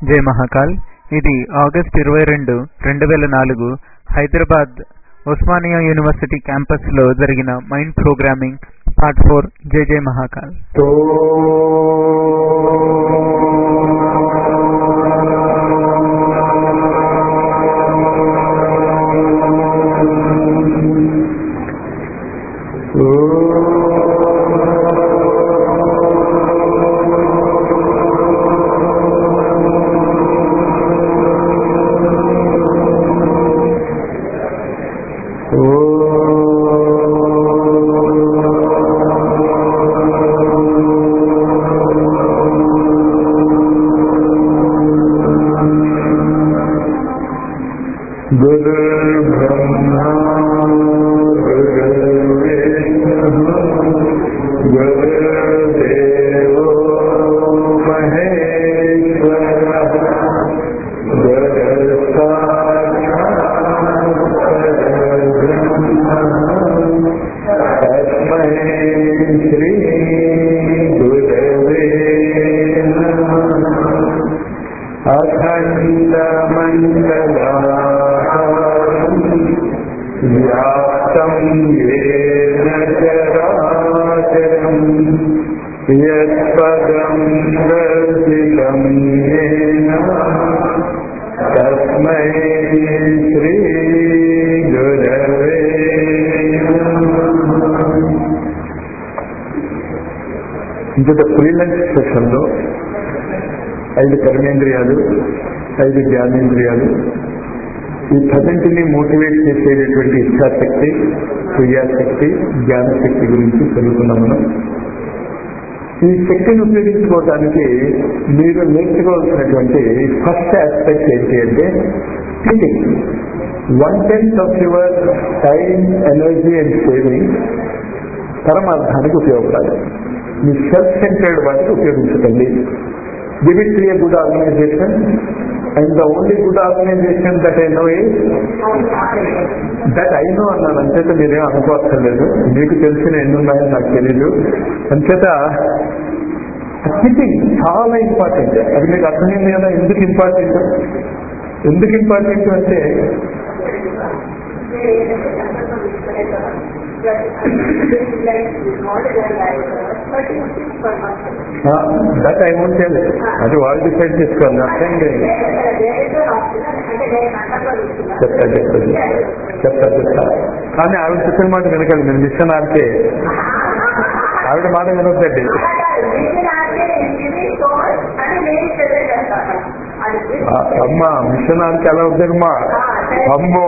జై మహాకాల్ ఇది ఆగస్ట్ ఇరవై రెండు రెండు వేల నాలుగు హైదరాబాద్ ఉస్మానియా యూనివర్సిటీ క్యాంపస్ లో జరిగిన మైండ్ ప్రోగ్రామింగ్ పార్ట్ ఫోర్ జై జై మహాకాల్ तो गुरुर्ब्रह्मा गुरुर्विष्णुः गुरुर्देवो महेश्वरः गुरुसाक्षात् परब्रह्म तस्मै श्रीगुरवे नमः अखण्डमण्डलाकारम् व्याप्तं येन चराचरम् यत्पदं दर्शितं येन तस्मै श्रीगुरवे नमः ఇంకొక ఫ్రీలెన్స్ సెషన్లో ఐదు కర్మేంద్రియాలు ఐదు జ్ఞానేంద్రియాలు ఈ పదంటిని మోటివేట్ చేసేటటువంటి ఇచ్ఛాశక్తి క్రియాశక్తి జ్ఞానశక్తి గురించి చదువుకున్నాం మనం ఈ శక్తిని ఉపయోగించుకోవడానికి మీరు నేర్చుకోవాల్సినటువంటి ఫస్ట్ ఆస్పెక్ట్ ఏంటి అంటే thinking one tenth of your time energy and saving పరమార్థానికి ఉపయోగపడాలి మీ సెల్ఫ్ సెంటర్డ్ వాటికి ఉపయోగించకండి give it to a good organisation and the only good organisation that I know is that I know అన్నాను అంచేత మీరేం అనుకోవక్కర్లేదు మీకు తెలిసిన ఎన్ని ఉన్నాయని నాకు తెలీదు అంచేత థింకింగ్ చాలా ఇంపార్టెంట్ అది మీకు అర్థమైంది కదా ఎందుకు ఇంపార్టెంట్ ఎందుకు ఇంపార్టెంట్ అంటే దట్ ఐ వోంట్ టెల్ అది వాళ్ళు డిసైడ్ చేసుకోండి అర్థం లేదు చెప్తా చెప్తా చెప్తా చెప్తా కానీ ఆవిడ చెప్పిన మాట వినకండి నేను మిషన్ ఆడితే ఆవిడ మాట వినొద్దండి ఆ, అమ్మ మిషన్ ఆడితే ఎలా వద్దమ్మా అమ్మో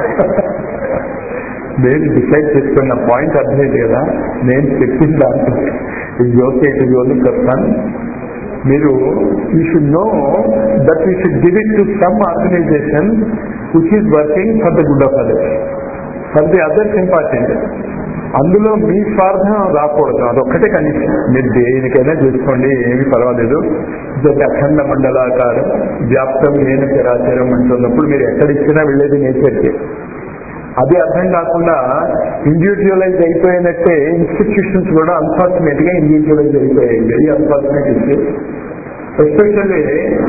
నేను డిసైడ్ చేసుకున్న పాయింట్ అర్థమైంది కదా నేను చెప్పిన దాంట్లో ఇది ఓకే ఇది ఓన్లీ చెప్తాను మీరు you should know that you should give it to some organization which is working for the good of others for the others important అందులో మీ స్వార్థం రాకూడదు అదొక్కటే కండిషన్ మీరు దేనికైనా చేసుకోండి ఏమీ పర్వాలేదు ఇదొక అఖండ మండలాకారం వ్యాప్తం ఏన చరాచరం అంటున్నప్పుడు మీరు ఎక్కడ ఇచ్చినా వెళ్ళేది నేచర్కి అది అర్థం కాకుండా ఇండివిజువలైజ్ అయిపోయినట్టే ఇన్స్టిట్యూషన్స్ కూడా అన్ఫార్చునేట్ గా ఇండివిజువలైజ్ అయిపోయాయి unfortunate issue especially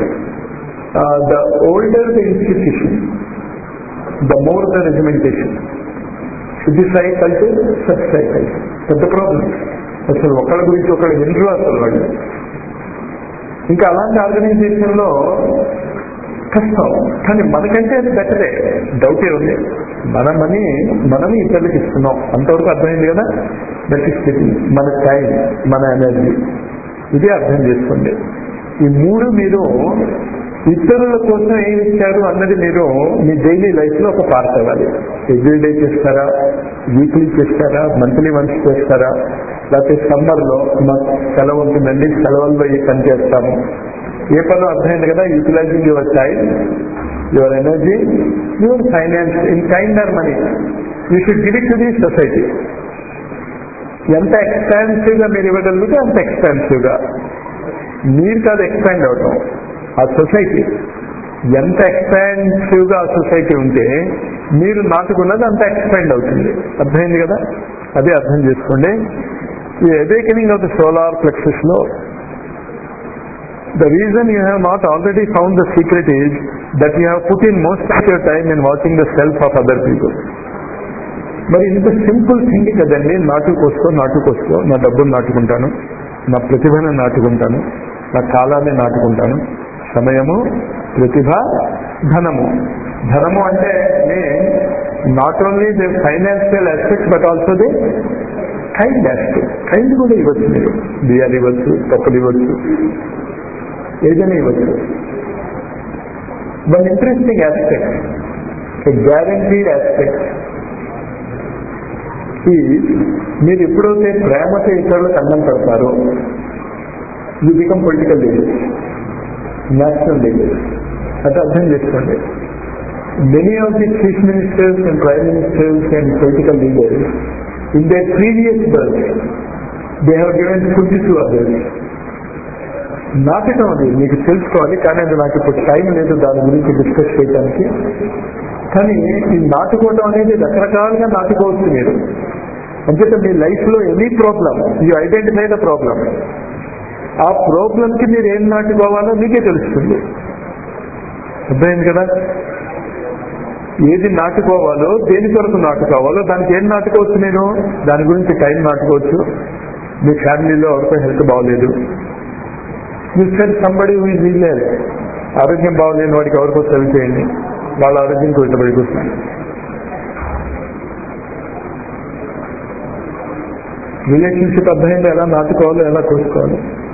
the older the institution the more the regimentation ఇది సైకిల్ సబ్ సైకిల్ పెద్ద ప్రాబ్లం అసలు ఒకళ్ళ గురించి ఒకళ్ళు వినరు అసలు వాళ్ళు ఇంకా అలాంటి ఆర్గనైజేషన్ లో కష్టం కానీ మనకంటే అది బెటరే డౌటే ఉంది మన మనీ మనం ఇతరులకు ఇస్తున్నాం అంతవరకు అర్థమైంది కదా దట్ ఇస్ స్థితి మన టైం మన ఎనర్జీ ఇది అర్థం చేసుకోండి ఈ మూడు మీరు ఇతరుల కోసం ఏమి ఇచ్చారు అన్నది మీరు మీ డైలీ లైఫ్ లో ఒక పార్ట్ అవ్వాలి ఎవ్రీ డే చేస్తారా వీక్లీ చేస్తారా మంత్లీ వన్స్ చేస్తారా లేకపోతే సమ్మర్ లో మాకు సెలవు ఉంటుందండి సెలవుల్లో ఈ పని చేస్తాము ఏ పని అర్థమైంది కదా utilizing your time your energy your finance in kind or money you should give it to the society ఎంత ఎక్స్పాన్సివ్ గా మీరు ఇవ్వగలిగితే అంత ఎక్స్పాన్సివ్ గా మీరు కాదు ఎక్స్పాండ్ అవటం ఆ సొసైటీ ఎంత ఎక్స్పాన్సివ్ గా ఆ సొసైటీ ఉంటే మీరు నాటుకున్నది అంత ఎక్స్పాండ్ అవుతుంది అర్థమైంది కదా అదే అర్థం చేసుకోండి ఈ awakening of the solar plexus లో The reason you have not already found the secret is that you have put in most of your time in watching the self of other people. మరి ఇంత simple thing కదండి నాటుకోసుకో నాటుకోసుకో నా డబ్బును నాటుకుంటాను నా ప్రతిభను నాటుకుంటాను నా కాలాన్ని నాటుకుంటాను సమయము ప్రతిభ ధనము ధనము అంటే not only the financial aspect but also the kind aspect kind కూడా ఇవ్వచ్చు మీరు బియ్యాలు ఇవ్వచ్చు పప్పులు ఇవ్వచ్చు ఏదైనా ఇవ్వచ్చు one interesting aspect guaranteed aspect మీరు ఎప్పుడైతే ప్రేమతో ఇతరులకు అన్నం పెడతారో you become political leader national leader అంటే అర్థం చేసుకోండి many of the chief ministers and prime ministers and political leaders in they previous birth they have given food to others నాటకం అది మీకు తెలుసుకోవాలి కానీ అది నాకు ఇప్పుడు టైం లేదు దాని గురించి డిస్కస్ చేయడానికి కానీ ఈ నాటుకోవడం అనేది రకరకాలుగా నాటుకోవచ్చు మీరు అంచేత మీ లైఫ్ లో any problem you identify the problem ఆ ప్రాబ్లం కి మీరు ఏం నాటుకోవాలో మీకే తెలుస్తుంది అర్థమైంది కదా ఏది నాటుకోవాలో దేని కొరకు నాటుకోవాలో దానికి ఏం నాటుకోవచ్చు నేను దాని గురించి టైం నాటుకోవచ్చు మీ ఫ్యామిలీలో ఎవరికో హెల్త్ బాగోలేదు you sell somebody is ill ఆరోగ్యం బాగోలేని వాడికి ఎవరికో సెల్ చేయండి వాళ్ళ ఆరోగ్యం కుట్టబడికి వస్తుంది రిలేషన్షిప్ అర్థమైంది ఎలా నాటుకోవాలో ఎలా కోసుకోవాలి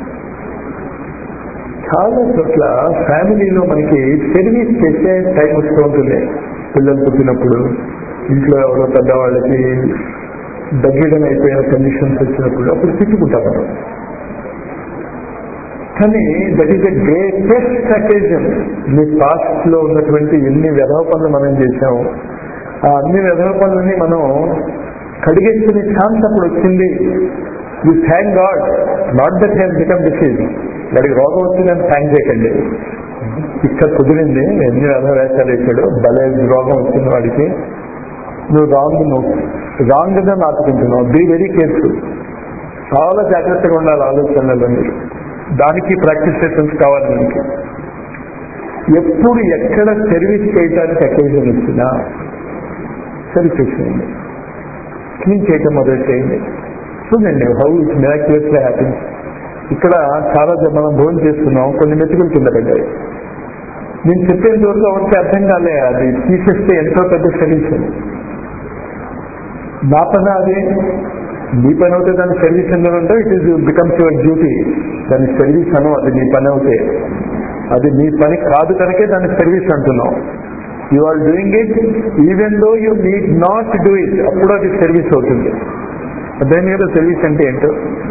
చాలా చోట్ల ఫ్యామిలీలో మనకి సర్వీస్ చేసే టైం వస్తూ ఉంటుంది పిల్లలు పుట్టినప్పుడు ఇంట్లో ఎవరో పెద్దవాళ్ళకి దగ్గర అయిపోయిన కండిషన్స్ వచ్చినప్పుడు అప్పుడు తిట్టుకుంటాం మనం కానీ that is the greatest occasion మీ పాస్ట్ లో ఉన్నటువంటి ఎన్ని వ్యధవ పనులు మనం చేసాము ఆ అన్ని వ్యధవ పనులని మనం కడిగేసుకునే ఛాన్స్ అప్పుడు వచ్చింది you thank God not that has become disease వాడికి రోగం వచ్చిందని థ్యాంక్ చేయకండి ఇక్కడ కుదిరింది ఎన్ని వ్యధ వేషాలు వేసాడు భలే రోగం వచ్చింది వాడికి నువ్వు రాంగ్ నువ్వు రాంగ్ గా నాటుకుంటున్నావు బీ వెరీ కేర్ఫుల్ చాలా జాగ్రత్తగా ఉండాలి ఆలోచనలలో మీరు దానికి ప్రాక్టీస్ సెషన్స్ కావాలి మనకి ఎప్పుడు ఎక్కడ సర్వీస్ చేయడానికి అకేజన్ ఇచ్చినా సర్వీస్ చేయండి క్లీన్ చేయటం మొదలు చేయండి చూడండి హౌ ఇట్ మిరాక్యులస్ హ్యాపీన్స్ ఇక్కడ చాలా మనం భోజనం చేస్తున్నాం కొన్ని మెతుకులు కింద పడ్డాయి నేను చెప్పేంత వరకు ఎవరికి అర్థం కాలే అది తీసేస్తే ఎంతో పెద్ద సొల్యూషన్ నా పని అది నీ పని అవుతే దాని సర్వీస్ ఎందుకంటే it is becomes your duty దాని సర్వీస్ అను అది నీ పని అవుతే అది నీ పని కాదు కనుకే దాని సర్వీస్ అంటున్నాం you are doing it even though you need not do it అప్పుడు అది సర్వీస్ అవుతుంది దాని మీద సర్వీస్ అంటే ఏంటో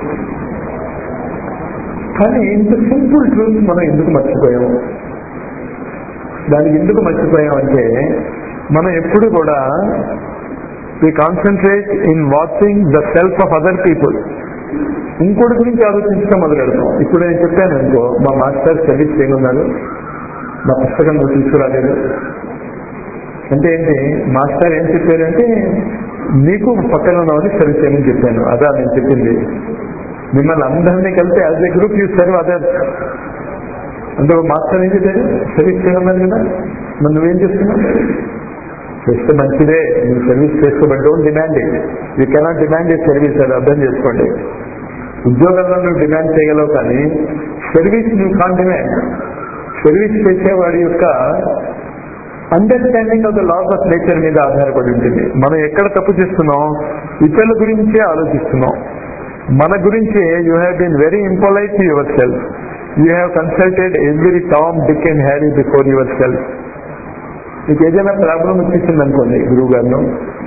కానీ ఇంత సింపుల్ ట్రూత్ మనం ఎందుకు మర్చిపోయాము దానికి ఎందుకు మర్చిపోయామంటే మనం ఎప్పుడు కూడా we concentrate in watching the self of other people ఇంకోటి గురించి ఆలోచించడం మొదలెడతాం ఇప్పుడు నేను చెప్పాను అనుకో మా మాస్టర్ సర్వీస్ చేయనున్నారు నా పుస్తకం నువ్వు తీసుకురాలేదు అంటే ఏంటి మాస్టర్ ఏం చెప్పారంటే నీకు పక్కన ఉన్నవని సర్వీస్ చేయమని చెప్పాను అదా నేను చెప్పింది మిమ్మల్ని అందరినీ కలిపి as a group you serve other అందులో మాస్టర్ ఏం చెప్పారు సర్వీస్ చేయమన్నారు కదా మరి నువ్వేం చేస్తున్నావు చేస్తే మంచిదే మీరు సర్వీస్ చేసుకోబడి don't demand it you cannot demand a service అది అర్థం చేసుకోండి ఉద్యోగంలో నువ్వు డిమాండ్ చేయగలవు కానీ సర్వీస్ నువ్వు కాన్ డిమాండ్ సర్వీస్ చేసేవాడి యొక్క understanding of the laws of nature మీద ఆధారపడి ఉంటుంది మనం ఎక్కడ తప్పు చేస్తున్నాం ఇతరుల గురించే ఆలోచిస్తున్నాం మన గురించి you have been very impolite to yourself you have consulted every Tom Dick and Harry before yourself మీకు ఏదైనా ప్రాబ్లం వచ్చేసింది అనుకోండి గురువు గారిలో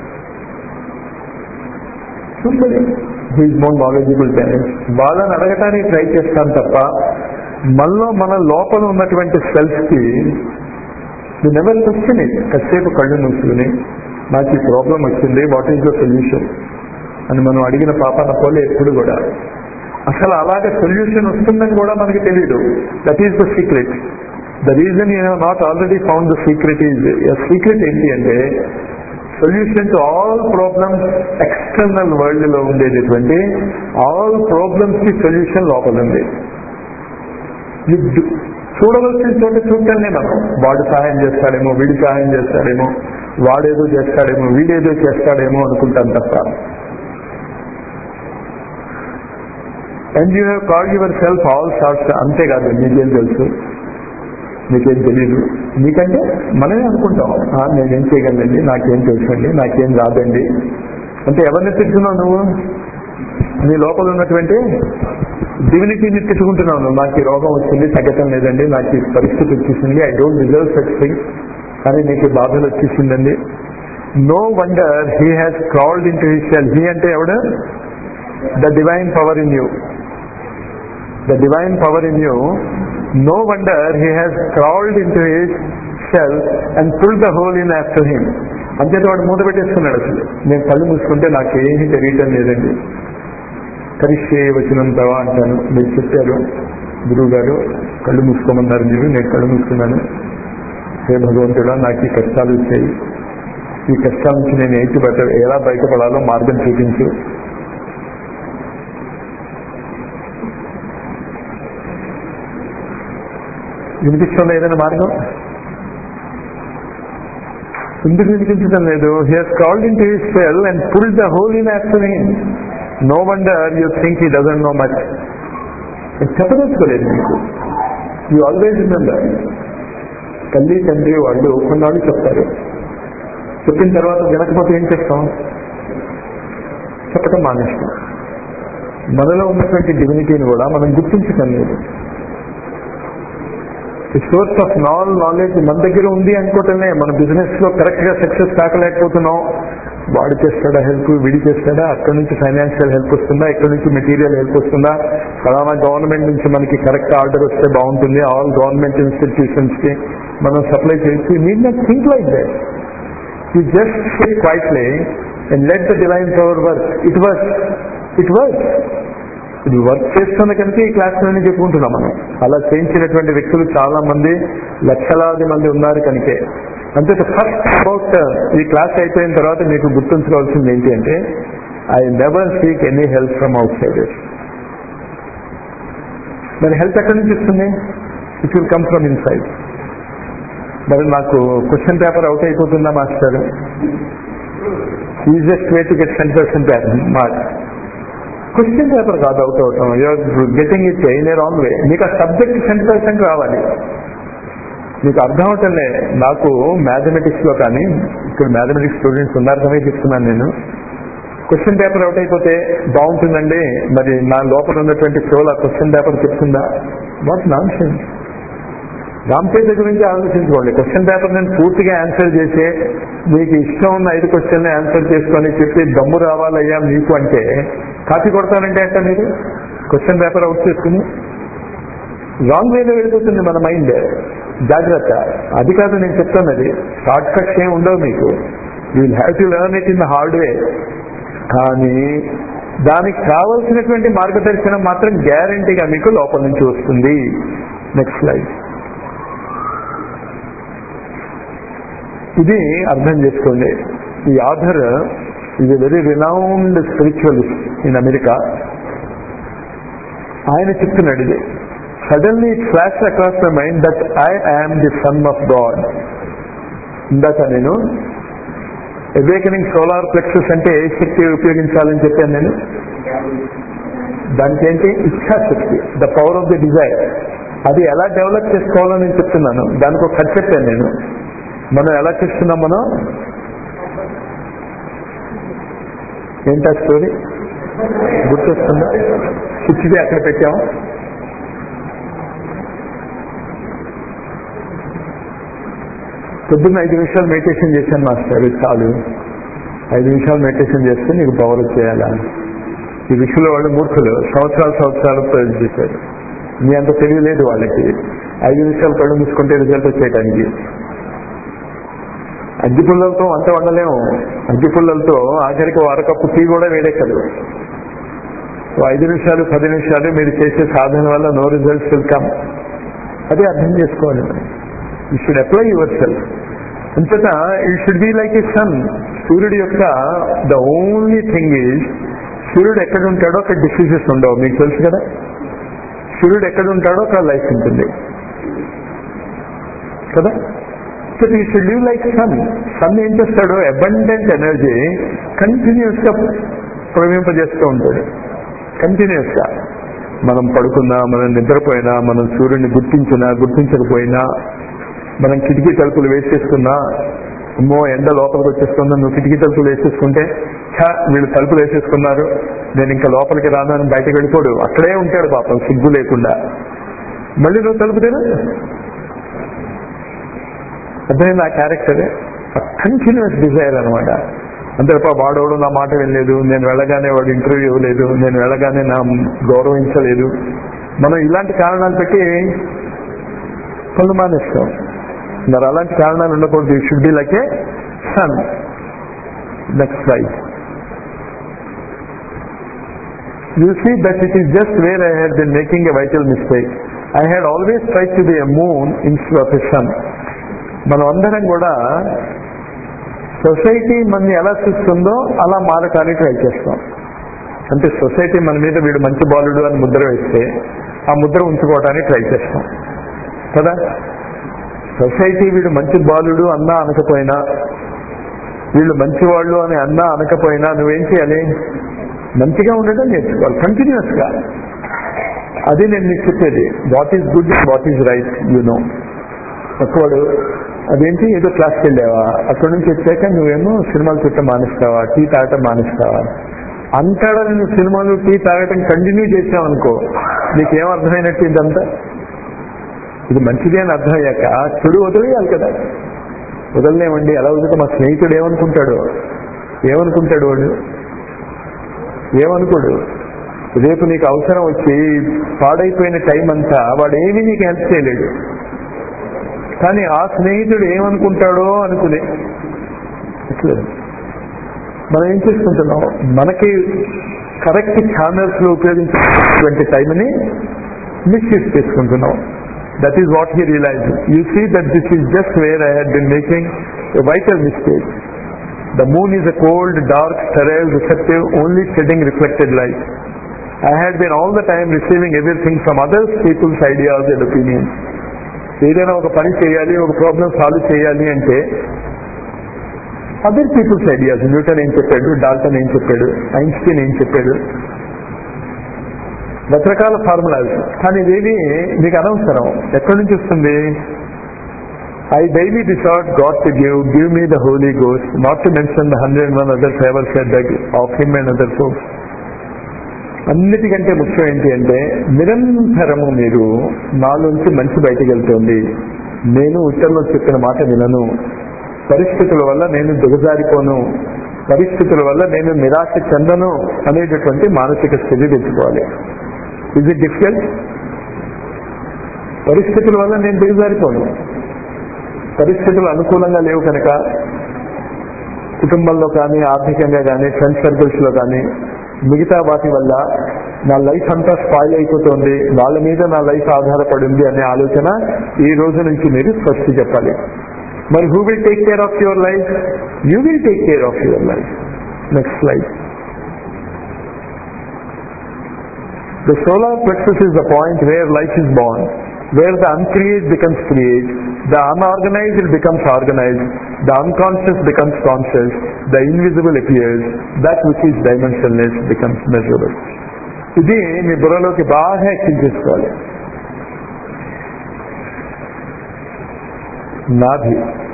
చూడండి హీజ్ మోర్ నాలెడ్జిబుల్ పేరెంట్స్ వాళ్ళని అడగటానికి ట్రై చేస్తాను తప్ప మనలో మన లోపల ఉన్నటువంటి సెల్ఫ్ కి యూ నెవర్ క్వశ్చన్ ఇట్ కాసేపు కళ్ళు మూసుకుని నాకు ఈ ప్రాబ్లం వచ్చింది వాట్ ఈస్ ద సొల్యూషన్ అని మనం అడిగిన పాపన పోలే ఎప్పుడు కూడా అసలు అలాగే సొల్యూషన్ వస్తుందని కూడా మనకి తెలియదు that is the secret the reason you have not already found the secret is secret ఏంటి అంటే solution to all problems external world లో ఉండేటటువంటి ఆల్ ప్రాబ్లమ్స్ కి సొల్యూషన్ లోపల ఉంది యుద్ధు చూడవలసిన చోట చూడటంలే మనం వాడు సహాయం చేస్తాడేమో వీడి సహాయం చేస్తాడేమో వాడేదో చేస్తాడేమో వీడేదో చేస్తాడేమో అనుకుంటాం తప్ప and you have called yourself all sorts అంతేకాదు నీకేం తెలుసు నీకేం తెలియదు నీకంటే మనమే అనుకుంటాం "ఆ, నేనేం చేయగలండి నాకేం తెలుసండి నాకేం రాదండి అంటే ఎవరిని తిట్టున్నావు నువ్వు నీ లోపల ఉన్నటువంటి డివినిటీని తిట్టుకుంటున్నావు నువ్వు నాకు ఈ రోగం వచ్చింది తగ్గటం లేదండి నాకు ఈ పరిస్థితి వచ్చేసింది I don't deserve such thing కానీ నీకు ఈ బాధలు వచ్చేసిందండి no wonder he has crawled into his cell he అంటే ఎవడ the divine power in you the divine power in you no wonder he has crawled into his cell and pull the hole in after him అంతేత వాడు మూత పెట్టేసుకున్నాడు అసలు నేను కళ్ళు మూసుకుంటే నాకేమీ తెలియటం లేదండి కరిష్యే వచ్చినంతవా అంటాను మీరు చెప్పారు గురువు గారు కళ్ళు మూసుకోమన్నారు మీరు నేను కళ్ళు మూసుకున్నాను హే భగవంతుడా నాకు ఈ కష్టాలు వచ్చాయి ఈ కష్టాల నుంచి నేను ఏంటి బయట ఎలా బయటపడాలో మార్గం చూపించు వినిపిస్తుందా ఏదైనా మార్గం ఎందుకు వినిపించడం లేదు he has called into his cell and pull the hole in after him no wonder you think he doesn't know much చెప్పదలుచుకోలేదు మీకు యూ ఆల్వేజ్ రిమెంబర్ తల్లి తండ్రి వాళ్ళు కొన్నాళ్ళు చెప్తారు చెప్పిన తర్వాత వినకపోతే ఏం చేస్తాం చెప్పటం మానేస్తాం మనలో ఉన్నటువంటి డివినిటీని కూడా మనం గుర్తించటం లేదు సోర్స్ ఆఫ్ నాల్ నాలెడ్జ్ మన దగ్గర ఉంది అనుకోవటమే మన బిజినెస్ లో కరెక్ట్ గా సక్సెస్ కాకలేకపోతున్నాం వాడు చేస్తాడా హెల్ప్ వీడి చేస్తాడా అక్కడ నుంచి ఫైనాన్షియల్ హెల్ప్ వస్తుందా ఇక్కడ నుంచి మెటీరియల్ హెల్ప్ వస్తుందా ఫలానా గవర్నమెంట్ నుంచి మనకి కరెక్ట్ ఆర్డర్ వస్తే బాగుంటుంది ఆల్ గవర్నమెంట్ ఇన్స్టిట్యూషన్స్ కి మనం సప్లై చేయొచ్చు need not think like that you just sit quietly and let the divine power work it work it work ఇది వర్క్ చేస్తున్న కనుక ఈ క్లాసులని చెప్పుకుంటున్నాం మనం అలా చేయించినటువంటి వ్యక్తులు చాలా మంది లక్షలాది మంది ఉన్నారు కనుకే అంతే ఫస్ట్ అబౌట్ ఈ క్లాస్ అయిపోయిన తర్వాత మీకు గుర్తుంచుకోవాల్సింది ఏంటి అంటే I never seek any help from outsiders మరి హెల్ప్ ఎక్కడి నుంచి వస్తుంది it will come from inside మరి నాకు క్వశ్చన్ పేపర్ అవుట్ అయిపోతుందా master easiest way to get ten percent mark question paper కాదు అవుట్ అవటం you're getting it in a wrong way మీకు ఆ సబ్జెక్ట్ టెన్ పర్సెంట్ రావాలి మీకు అర్థం అవటంలే నాకు మ్యాథమెటిక్స్ లో కానీ ఇక్కడ మ్యాథమెటిక్స్ స్టూడెంట్స్ ఉన్నారు కనుక చెప్తున్నాను నేను క్వశ్చన్ పేపర్ అవుట్ అయిపోతే బాగుంటుందండి మరి నా లోపల ఉన్నటువంటి ఫ్లోలో ఆ క్వశ్చన్ పేపర్ చెప్తుందా వాట్ నాన్ సెన్స్ రామ్తేజ గురించి ఆలోచించుకోండి క్వశ్చన్ పేపర్ నేను పూర్తిగా ఆన్సర్ చేసి మీకు ఇష్టం ఉన్న ఐదు క్వశ్చన్ ఆన్సర్ చేసుకొని చెప్పి దమ్ము రావాలయ్యా మీకు అంటే కాపీ కొడతానంటే అంటే మీరు క్వశ్చన్ పేపర్ అవుట్ చేసుకుని రాంగ్ వేలో వెళ్ళిపోతుంది మన మైండ్ జాగ్రత్త అది కాదు నేను చెప్తున్నది షార్ట్ కట్స్ ఏమి ఉండవు మీకు you will have to learn it in the hard way కానీ దానికి కావలసినటువంటి మార్గదర్శనం మాత్రం గ్యారంటీగా మీకు లోపల నుంచి వస్తుంది నెక్స్ట్ స్లైడ్ ఇది అర్థం చేసుకోండి ఈ author is a very renowned spiritualist in America ఆయన చెప్తున్నాడు ఇది suddenly it flash across my mind that I am the son of God ఇందాక నేను అవేకనింగ్ సోలార్ ప్లెక్సెస్ అంటే ఏ శక్తి ఉపయోగించాలని చెప్పాను నేను దానికి ఏంటి ఇచ్ఛాశక్తి the power of the desire అది ఎలా డెవలప్ చేసుకోవాలో నేను చెప్తున్నాను దానికి ఒక కథ చెప్పాను నేను మనం ఎలా చేస్తున్నాం మనం ఏంటా స్టోరీ గుర్తొస్తుందా స్విచ్ది అక్కడ పెట్టాం పొద్దున్న ఐదు నిమిషాలు మెడిటేషన్ చేశాను మాస్టర్ ఇది చాలు ఐదు నిమిషాలు మెడిటేషన్ చేస్తే నీకు పవర్ చేయాలా ఈ విషయంలో వాళ్ళు మూర్ఖులు సంవత్సరాలు సంవత్సరాలు ప్రయత్నం చేశారు మీ అంత తెలియలేదు వాళ్ళకి ఐదు నిమిషాలు కళ్ళు మూసుకుంటే రిజల్ట్ వచ్చేయటానికి అగ్గి పుల్లలతో అంత వండలేము అగ్గి పుల్లలతో ఆఖరికి అరకప్పు టీ కూడా వేడెక్కదు ఓ ఐదు నిమిషాలు పది నిమిషాలు మీరు చేసే సాధన వల్ల నో రిజల్ట్స్ విల్ కమ్ అదే అర్థం చేసుకోవాలి you should apply yourself అంతటా ఈ should be like a sun సూర్యుడి యొక్క ద ఓన్లీ థింగ్ ఈజ్ సూర్యుడు ఎక్కడ ఉంటాడో అక్కడ డిసీజెస్ ఉండవు మీకు తెలుసు కదా సూర్యుడు ఎక్కడ ఉంటాడో అక్కడ లైఫ్ ఉంటుంది కదా so you should live like sun sun ఏం చేస్తాడు అబండెంట్ ఎనర్జీ కంటిన్యూస్ గా ప్రవహింపజేస్తూ ఉంటాడు కంటిన్యూస్ గా మనం పడుకున్నా మనం నిద్రపోయినా మనం సూర్యుడిని గుర్తించినా గుర్తించకపోయినా మనం కిటికీ తలుపులు వేసేసుకున్నా అమ్మో ఎండ లోపలికి వచ్చేస్తుందా నువ్వు కిటికీ తలుపులు వేసేసుకుంటే ఛా వీళ్ళు తలుపులు వేసేసుకున్నారు నేను ఇంకా లోపలికి రాను అని బయటకు వెళ్ళిపోడు అక్కడే ఉంటాడు పాపం సిగ్గు లేకుండా మళ్ళీ నువ్వు తలుపు తెరు అర్థమైంది ఆ క్యారెక్టర్ కంటిన్యూస్ డిజైర్ అనమాట అంతే తప్ప వాడోడు నా మాట వినలేదు నేను వెళ్ళగానే వాడు ఇంటర్వ్యూ ఇవ్వలేదు నేను వెళ్ళగానే నా గౌరవించలేదు మనం ఇలాంటి కారణాలు పెట్టి పనులు మానేస్తాం మరి అలాంటి కారణాలు ఉండకూడదు you should be like a sun next slide you see that it is just where I had been making a vital mistake. I had always tried to be a moon instead of a sun. మనం అందరం కూడా society మనని ఎలా చూస్తుందో అలా మారటానికి try చేస్తాం అంటే society మన మీద వీడు మంచి బాలుడు అని ముద్ర వేస్తే ఆ ముద్ర ఉంచుకోవడానికి ట్రై చేస్తాం కదా సొసైటీ వీడు మంచి బాలుడు అన్నా అనకపోయినా వీళ్ళు మంచివాళ్ళు అని అన్నా అనకపోయినా నువ్వేం చేయాలి మంచిగా ఉండడం నేర్చుకోవాలి కంటిన్యూస్ గా అది నేను నీకు చెప్పేది what is good what is right you know పక్కవాడు అదేంటి ఏదో క్లాస్కి వెళ్ళావా అక్కడ నుంచి వచ్చాక నువ్వేమో సినిమాలు చుట్టం మానేస్తావా టీ తాగటం మానేస్తావా అంతటా నువ్వు సినిమాలు టీ తాగటం కంటిన్యూ చేసావు అనుకో నీకేం అర్థమైనట్టు ఇదంతా ఇది మంచిది అని అర్థమయ్యాక చెడు వదిలేయాలి కదా వదలలేమండి ఎలా వదిలితే మా స్నేహితుడు ఏమనుకుంటాడు ఏమనుకుంటాడు వాడు ఏమనుకోడు రేపు నీకు అవసరం వచ్చి పాడైపోయిన టైం అంతా వాడు ఏమీ నీకు హెల్ప్ చేయలేడు కానీ ఆ స్నేహితుడు ఏమనుకుంటాడో అనుకునే అట్లే మనం ఏం చేసుకుంటున్నాం మనకి కరెక్ట్ ఛానల్స్ లో ఉపయోగించేటువంటి టైంని మిస్యూజ్ చేసుకుంటున్నాం that is what he realize you see that this is just where I had been making a vital mistake The moon is a cold, dark, sterile, receptive, only shedding reflected light. I had been all the time receiving everything from others people's ideas and opinions. ఏదైనా ఒక పని చేయాలి ఒక problem solve చేయాలి అంటే other peoples ideas Newton ఏం చెప్పాడు Dalton ఏం చెప్పాడు ఐన్స్టీన్ ఏం చెప్పాడు రకరకాల ఫార్ములాస్ కానీ ఇదేమి మీకు అనవసరం ఎక్కడి నుంచి వస్తుంది I daily besought God to give, give me the Holy Ghost, not to mention the hundred and one other favors said of him and other folks. అన్నిటికంటే ముఖ్యం ఏంటి అంటే నిరంతరము మీరు నాలోంచి మంచి బయటకు వెళ్తుంది నేను ఉత్తరంలో చెప్పిన మాట వినను పరిస్థితుల వల్ల నేను దిగజారిపోను పరిస్థితుల వల్ల నేను నిరాశ చెందను అనేటటువంటి మానసిక స్థితి తెచ్చుకోవాలి ఇది డిఫికల్ట్ పరిస్థితుల వల్ల నేను దిగజారిపోను పరిస్థితులు అనుకూలంగా లేవు కనుక కుటుంబంలో కానీ ఆర్థికంగా కానీ ఫ్రెండ్ సర్కిల్స్ లో కానీ మిగతా వాటి వల్ల నా లైఫ్ అంతా స్పాయిల్ అయిపోతుంది వాళ్ళ మీద నా లైఫ్ ఆధారపడింది అనే ఆలోచన ఈ రోజు నుంచి మీరు స్పష్టి చెప్పాలి మరి who will take care of your life you will take care of your life next life The solar plexus is the point where life is born, where the uncreate becomes create, the unorganized becomes organized, the unconscious becomes conscious, the invisible appears, that which is dimensionless becomes measurable. ఇది మీ బుర్రలోకి బాగా ఎక్కించేసుకోవాలి నాభి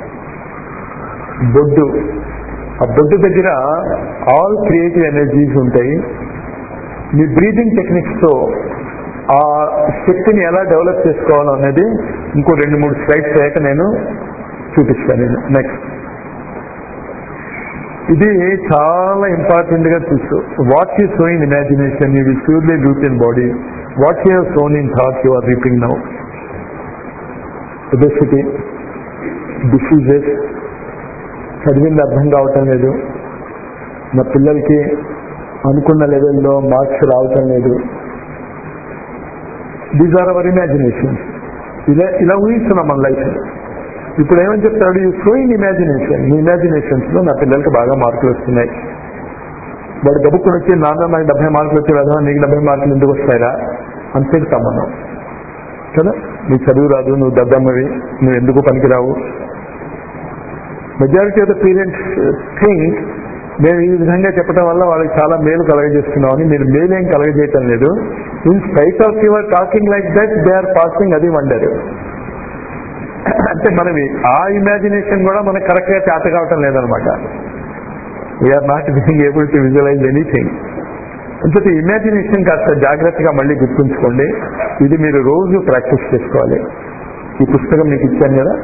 బొడ్డు ఆ బొడ్డు దగ్గర all creative energies ఉంటాయి మీ breathing techniques తో ఆ శక్తిని ఎలా డెవలప్ చేసుకోవాలనేది ఇంకో రెండు మూడు స్లైడ్స్ అయ్యాక నేను చూపిస్తాను నేను నెక్స్ట్ ఇది చాలా ఇంపార్టెంట్ గా చూసు what you sow in imagination you will purely root in body what you sown in thought you are reaping now obesity diseases చదివింది అర్థం కావటం లేదు నా పిల్లలకి అనుకున్న లెవెల్లో మార్క్స్ రావటం లేదు దీస్ ఆర్ అవర్ ఇమాజినేషన్ ఇలా ఇలా ఊహిస్తున్నాం మన లైఫ్ ఇప్పుడు ఏమని చెప్తాడు యూ ఫ్లోయింగ్ ఇమాజినేషన్ మీ ఇమాజినేషన్స్ లో నా పిల్లలకి బాగా మార్కులు వస్తున్నాయి వాడు గబుక్కుని వచ్చి నాన్న నాకు డెబ్బై మార్కులు వచ్చే కదా నీకు డెబ్బై మార్కులు ఎందుకు వస్తాయరా అంతేకి సమానం కదా నీ చదువు రాదు నువ్వు దద్దమ్మవి నువ్వు ఎందుకు పనికిరావు majority of the parents think మేము ఈ విధంగా చెప్పడం వల్ల వాళ్ళకి చాలా మేలు కలగజేస్తున్నామని మీరు మేలేం కలగజేయటం లేదు in spite of your talking like that they are passing అది వండర్ అంటే మనవి ఆ ఇమాజినేషన్ కూడా మనకు కరెక్ట్ గా చేత కావటం లేదనమాట we're not being able to visualize anything అంటే ఇమాజినేషన్ కాస్త జాగ్రత్తగా మళ్ళీ గుర్తుంచుకోండి ఇది మీరు రోజు ప్రాక్టీస్ చేసుకోవాలి ఈ పుస్తకం మీకు ఇచ్చాను కదా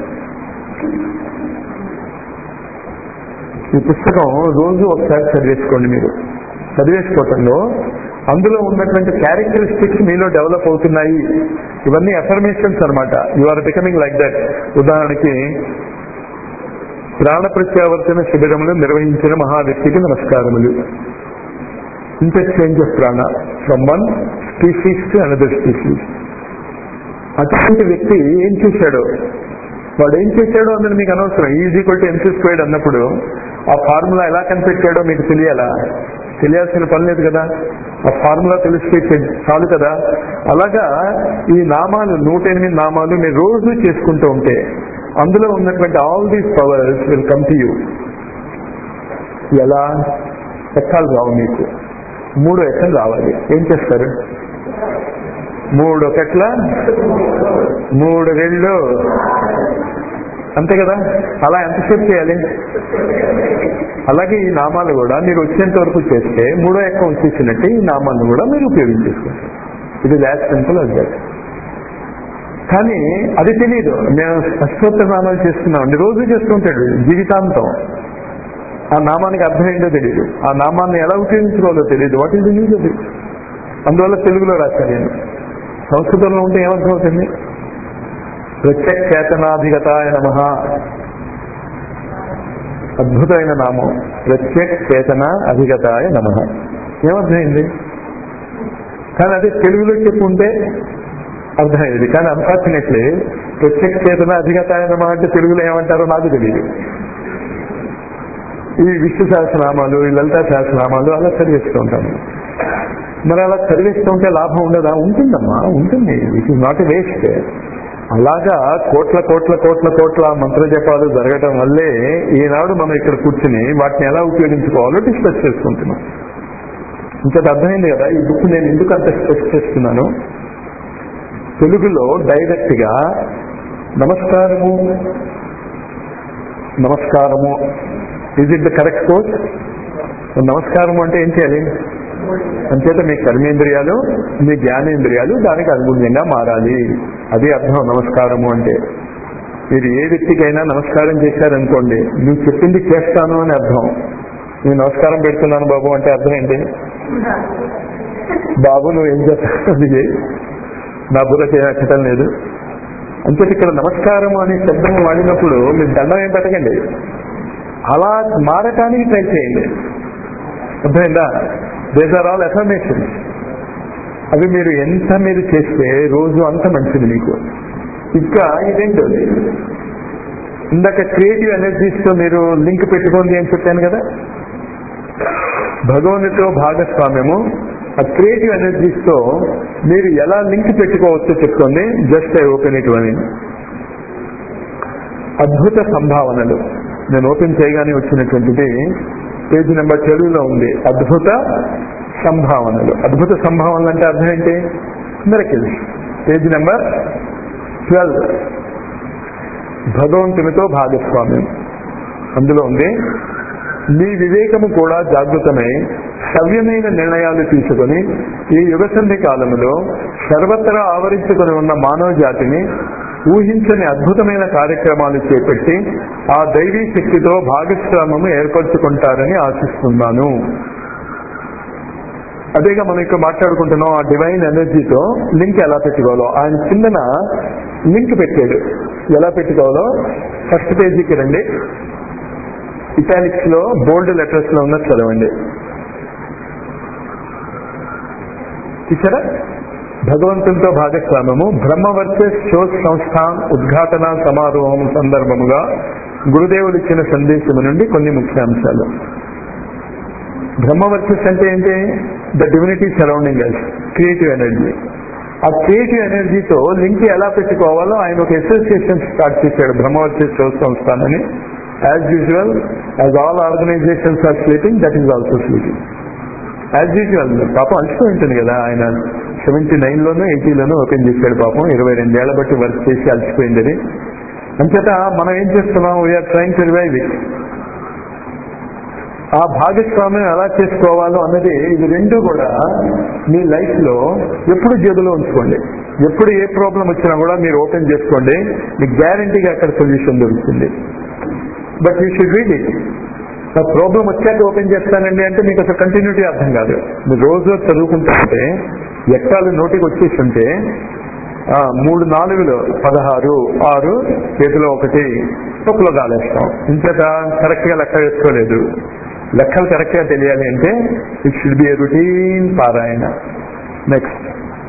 ఈ పుస్తకం రోజు ఒకసారి చదివేసుకోండి మీరు చదివేసుకోవటంలో అందులో ఉన్నటువంటి క్యారెక్టరిస్టిక్స్ మీలో డెవలప్ అవుతున్నాయి ఇవన్నీ అఫర్మేషన్స్ అనమాట you are becoming like that ఉదాహరణకి ప్రాణ ప్రత్యావర్తన శిబిరములు నిర్వహించిన మహావ్యక్తికి నమస్కారములు interchange of prana from one species to another species అటువంటి వ్యక్తి ఏం చేశాడో వాడు ఏం చేశాడో అన్నది మీకు అనవసరం is equal to MC squared అన్నప్పుడు ఆ ఫార్ములా ఎలా కనిపెట్టాడో మీకు తెలియాలా తెలియాల్సిన పని లేదు కదా ఆ ఫార్ములా తెలిస్తే చె- చాలు కదా అలాగా ఈ నామాలు నూట ఎనిమిది నామాలు మీరు రోజు చేసుకుంటూ ఉంటే అందులో ఉన్నటువంటి all these powers will come to you ఎలా ఎక్కాలు రావు మీకు మూడు ఎక్కలు రావాలి ఏం చేస్తారు మూడు ఒకట్ల మూడు రెండు అంతే కదా అలా ఎంతసేపు చేయాలి అలాగే ఈ నామాలు కూడా మీరు వచ్చేంత వరకు చేస్తే మూడో ఎక్క వచ్చేసినట్టే ఈ నామాలను కూడా మీరు ఉపయోగించేసుకోండి ఇది యాజ్ సింపుల్ as that కానీ అది తెలియదు మేము అష్టోత్తర నామాలు చేస్తున్నాం రోజు చేస్తుంటాడు జీవితాంతం ఆ నామానికి అర్థం ఏంటో తెలియదు ఆ నామాన్ని ఎలా ఉపయోగించుకోవాలో తెలియదు వాట్ ఈస్ యూజ్ అది అందువల్ల తెలుగులో రాశాను నేను సంస్కృతంలో ఉంటే ఏమర్థం అవుతుంది ప్రత్యక్ చేతనాధిగతాయ నమ అద్భుతమైన నామం ప్రత్యక్ చేతన అధిగతాయ నమ ఏమర్థమైంది కానీ అదే తెలుగులో చెప్పుంటే అర్థమయ్యేది కానీ అన్ఫార్చునేట్లీ ప్రత్యక్ చేతన అధిగతాయ నమ అంటే తెలుగులో ఏమంటారో నాకు తెలియదు ఈ విష్ణు సహస్రనామాలు ఈ లలితా సహస్రనామాలు అలా చదివేస్తూ ఉంటాను మరి అలా చదివేస్తూ ఉంటే లాభం ఉండదా ఉంటుందమ్మా ఉంటుంది it is not a waste అలాగా కోట్ల కోట్ల కోట్ల కోట్ల మంత్ర జపాలు జరగటం వల్లే ఈనాడు మనం ఇక్కడ కూర్చుని వాటిని ఎలా ఉపయోగించుకోవాలో డిస్కస్ చేసుకుంటున్నాం ఇంకది అర్థమైంది కదా ఈ బుక్ నేను ఎందుకు అంత స్ట్రెస్ చేస్తున్నాను తెలుగులో డైరెక్ట్ గా నమస్కారము నమస్కారము is it the correct course నమస్కారం అంటే ఏం చేయాలి అంచేత మీ కర్మేంద్రియాలు మీ జ్ఞానేంద్రియాలు దానికి అనుగుణ్యంగా మారాలి అది అర్థం నమస్కారము అంటే మీరు ఏ వ్యక్తికైనా నమస్కారం చేశారనుకోండి నువ్వు చెప్పింది చేస్తాను అని అర్థం నేను నమస్కారం పెడుతున్నాను బాబు అంటే అర్థం ఏంటి బాబు నువ్వు ఏం చేస్తావు అది చేయి. నా బుర్ర చేయటం లేదు అంతే ఇక్కడ నమస్కారం అనే శబ్దం వాడినప్పుడు మీరు దండం ఏం పెట్టకండి అలా మారటానికి ట్రై చేయండి అర్థమైందా దేస్ ఆర్ ఆల్ ఎఫర్మేషన్ అవి మీరు ఎంత మీరు చేస్తే రోజు అంత మంచిది మీకు ఇంకా ఇదేంటోది ఇందాక క్రియేటివ్ ఎనర్జీస్ తో మీరు లింక్ పెట్టుకోండి అని చెప్పాను కదా భగవంతుతో భాగస్వామ్యము ఆ క్రియేటివ్ ఎనర్జీస్ తో మీరు ఎలా లింక్ పెట్టుకోవచ్చో చెప్తుంది జస్ట్ ఐ ఓపెన్ ఇట్ అని అద్భుత సంభావనలు నేను ఓపెన్ చేయగానే వచ్చినటువంటిది పేజీ నెంబర్ తెలుగులో ఉంది అద్భుత సంభావనలు అద్భుత సంభావనలు అంటే అర్థం ఏంటి మిరకిల్స్ పేజీ నెంబర్ ట్వెల్వ్ భగవంతునితో భాగస్వామ్యం అందులో ఉంది మీ వివేకము కూడా జాగృతమై సవ్యమైన నిర్ణయాలు తీసుకొని ఈ యుగసంధి కాలంలో సర్వత్రా ఆవరించుకొని ఉన్న మానవ జాతిని ఊహించని అద్భుతమైన కార్యక్రమాలు చేపట్టి ఆ దైవీ శక్తితో భాగస్వామ్యము ఏర్పరచుకుంటారని ఆశిస్తున్నాను అదేగా మనం ఇక్కడ మాట్లాడుకుంటున్నాం ఆ డివైన్ ఎనర్జీతో లింక్ ఎలా పెట్టుకోవాలో ఆయన కిందన లింక్ పెట్టాడు ఎలా పెట్టుకోవాలో ఫస్ట్ పేజీకి రండి ఇటాలిక్స్ లో బోల్డ్ లెటర్స్ లో ఉన్నది చదవండి చూసారా భగవంతునితో భాగస్వామ్యము బ్రహ్మ వర్సెస్ షోస్ సంస్థాన్ ఉద్ఘాటన సమారోహం సందర్భముగా గురుదేవులు ఇచ్చిన సందేశము నుండి కొన్ని ముఖ్యాంశాలు బ్రహ్మ వర్సెస్ అంటే ఏంటి the divinity surrounding us creative energy ఆ క్రియేటివ్ ఎనర్జీతో లింక్ ఎలా పెట్టుకోవాలో ఆయన ఒక అసోసియేషన్ స్టార్ట్ చేశాడు బ్రహ్మవర్తి శివ సంస్థాన్ అని as usual as all organizations are sleeping that is also sleeping as usual పాపం అలసిపోయి ఉంటుంది కదా ఆయన సెవెంటీ నైన్లోనూ ఎయిటీలోనూ ఓపెన్ చేశాడు పాపం ఇరవై రెండేళ్ల బట్టి వర్క్ చేసి అలసిపోయింది అది అంచేత మనం ఏం చేస్తున్నాం we're trying to revive it ఆ భాగస్వామ్యం ఎలా చేసుకోవాలో అన్నది ఇది రెండు కూడా మీ లైఫ్ లో ఎప్పుడు జేబులో ఉంచుకోండి ఎప్పుడు ఏ ప్రాబ్లం వచ్చినా కూడా మీరు ఓపెన్ చేసుకోండి మీకు గ్యారంటీగా అక్కడ సొల్యూషన్ దొరుకుతుంది but you should read it ఆ ప్రాబ్లం వచ్చాక ఓపెన్ చేస్తానండి అంటే మీకు అసలు కంటిన్యూటీ అర్థం కాదు మీరు రోజు చదువుకుంటా ఉంటే ఎక్కాలు నోటికి వచ్చేసి ఉంటే ఆ, మూడు నాలుగులో పదహారు ఆరు చేతిలో ఒకటి తొక్కులో కాలేస్తాం ఇంతట కరెక్ట్ గా లెక్క వేసుకోలేదు లెక్కలు కరెక్ట్ గా తెలియాలి అంటే it should be a routine పారాయణ నెక్స్ట్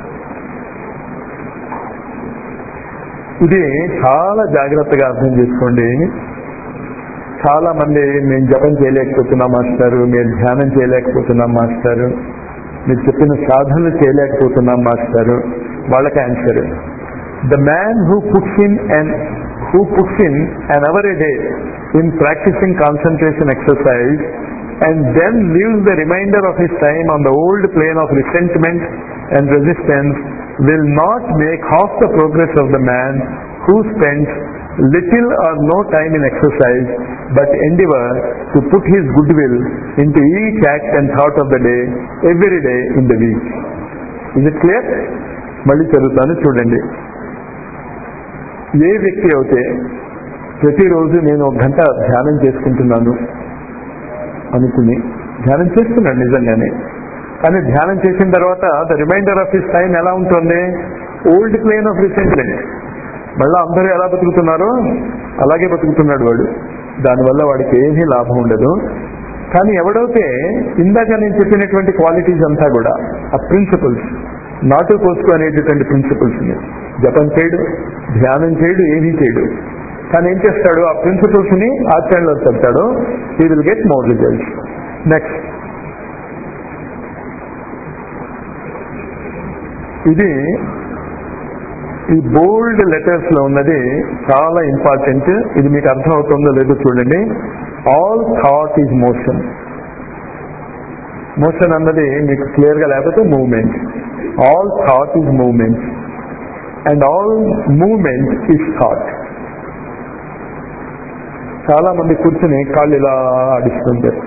ఇది చాలా జాగ్రత్తగా అర్థం చేసుకోండి చాలా మంది మేము జపం చేయలేకపోతున్నాం మాస్టారు మీరు ధ్యానం చేయలేకపోతున్నాం మాస్టారు మీరు చెప్పిన సాధనలు చేయలేకపోతున్నాం మాస్టారు వాళ్ళకి answer the man who puts in and who puts in an hour a day in practicing concentration exercise and then leaves the reminder of his time on the old plane of resentment and resistance will not make half the progress of the man who spends little or no time in exercise but endeavor to put his goodwill into each act and thought of the day every day in the week. Is it clear? మళ్ళీ చదువుతాను చూడండి ఏ వ్యక్తి అయితే ప్రతిరోజు నేను ఒక గంట ధ్యానం చేసుకుంటున్నాను అనుకుని ధ్యానం చేస్తున్నాడు నిజంగానే కానీ ధ్యానం చేసిన తర్వాత the reminder of his time ఎలా ఉంటుంది ఓల్డ్ ప్లేన్ ఆఫ్ రిసెంట్మెంట్ మళ్ళీ అందరూ ఎలా బతుకుతున్నారో అలాగే బతుకుతున్నాడు వాడు దానివల్ల వాడికి ఏమీ లాభం ఉండదు కానీ ఎవడైతే ఇందాక నేను చెప్పినటువంటి క్వాలిటీస్ అంతా కూడా ఆ ప్రిన్సిపల్స్ నాటు కోసుకో అనేటటువంటి ప్రిన్సిపల్స్ జపం చేయడు ధ్యానం చేయడు ఏమీ చేయడు కానీ ఏం చేస్తాడు ఆ ప్రిన్సిపల్స్ ని ఆచరణలో చెప్తాడు he will get more results next ఇది ఈ బోల్డ్ లెటర్స్ లో ఉన్నది చాలా ఇంపార్టెంట్ ఇది మీకు అర్థం అవుతుందో లేదో చూడండి all thought is motion motion అన్నది మీకు క్లియర్ గా లేకపోతే movement all thought is movement and all movement is thought చాలా మంది కూర్చుని కాళ్ళు ఇలా ఆడిస్తుంటారు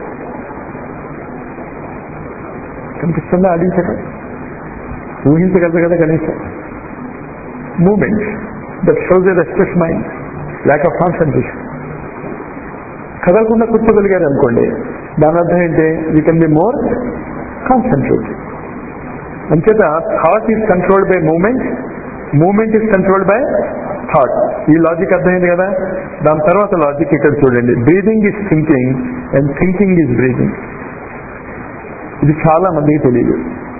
కనిపిస్తుందా ఆడించడం ఊహించగలరు కదా కనీసం movement that shows a restless mind lack of concentration కదలకుండా కూర్చోగలిగారు అనుకోండి దాని అర్థం ఏంటి you can be more concentrate అంచేత thought is controlled by movement movement is controlled by thought ఈ లాజిక్ అర్థమైంది కదా దాని తర్వాత లాజిక్ ఇక్కడ చూడండి breathing is thinking and thinking is breathing ఇది చాలా మందికి తెలియదు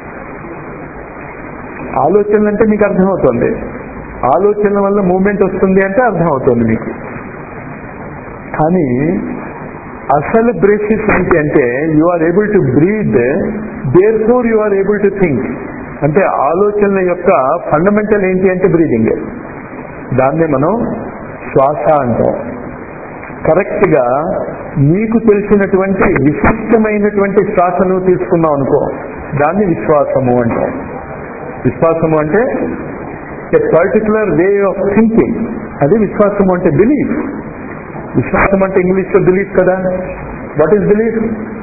ఆలోచనలు అంటే మీకు అర్థమవుతుంది ఆలోచనల వల్ల మూమెంట్ వస్తుంది అంటే అర్థమవుతుంది మీకు కానీ అసలు బ్రేసిస్ ఏంటి అంటే you are able to breathe therefore you are able to think అంటే ఆలోచనల యొక్క ఫండమెంటల్ ఏంటి అంటే బ్రీదింగ్ దాన్నే మనం శ్వాస అంటాం కరెక్ట్ గా నీకు తెలిసినటువంటి విశిష్టమైనటువంటి శ్వాసను తీసుకున్నాం అనుకో దాన్ని విశ్వాసము అంటాం విశ్వాసము అంటే a particular way of thinking అది విశ్వాసము అంటే బిలీఫ్ విశ్వాసం అంటే ఇంగ్లీష్ లో బిలీఫ్ కదా what is belief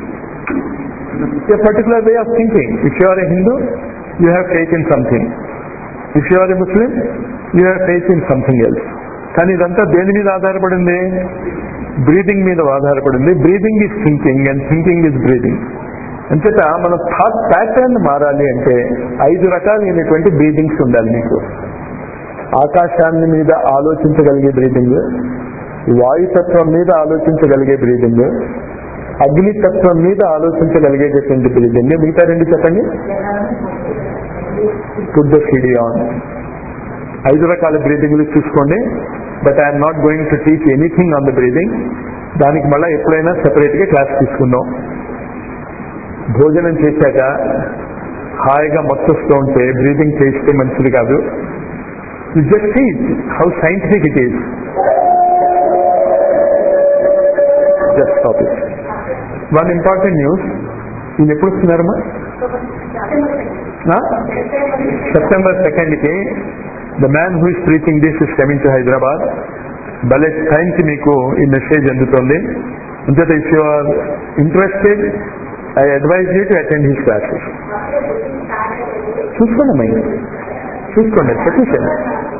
a particular way of thinking if you are a Hindu you have faith in something if you are a Muslim you have faith in something else కానీ ఇదంతా దేని మీద ఆధారపడింది breathing మీద ఆధారపడింది breathing is thinking and thinking is breathing అంచేత మన thought pattern మారాలి అంటే ఐదు రకాలైనటువంటి బ్రీదింగ్స్ ఉండాలి మీకు ఆకాశాన్ని మీద ఆలోచించగలిగే బ్రీదింగ్ వాయుతత్వం మీద ఆలోచించగలిగే బ్రీదింగ్ అగ్నితత్వం మీద ఆలోచించగలిగేటటువంటి బ్రీదింగ్ మిగతా రెండు చెప్పండి పుట్ ద సిడి ఆన్ ఐదు రకాల బ్రీదింగ్లు చూసుకోండి but I'm not going to teach anything on the breathing దానికి మళ్ళీ ఎప్పుడైనా సెపరేట్ గా క్లాస్ తీసుకుందాం భోజనం చేశాక హాయిగా మత్తొస్తూ ఉంటే బ్రీతింగ్ చేస్తే మంచిది కాదు you just see how scientific it is just stop it one important news ఈయన ఎప్పుడు వస్తున్నారమ్మా సెప్టెంబర్ సెకండ్ కి the man who is preaching this is coming to Hyderabad భలే టైంకి మీకు ఈ మెసేజ్ అందుతుంది అంచేత if you are interested I advise you to attend his classes చూసుకోండి అమ్మాయి చూసుకోండి చెప్పేసాను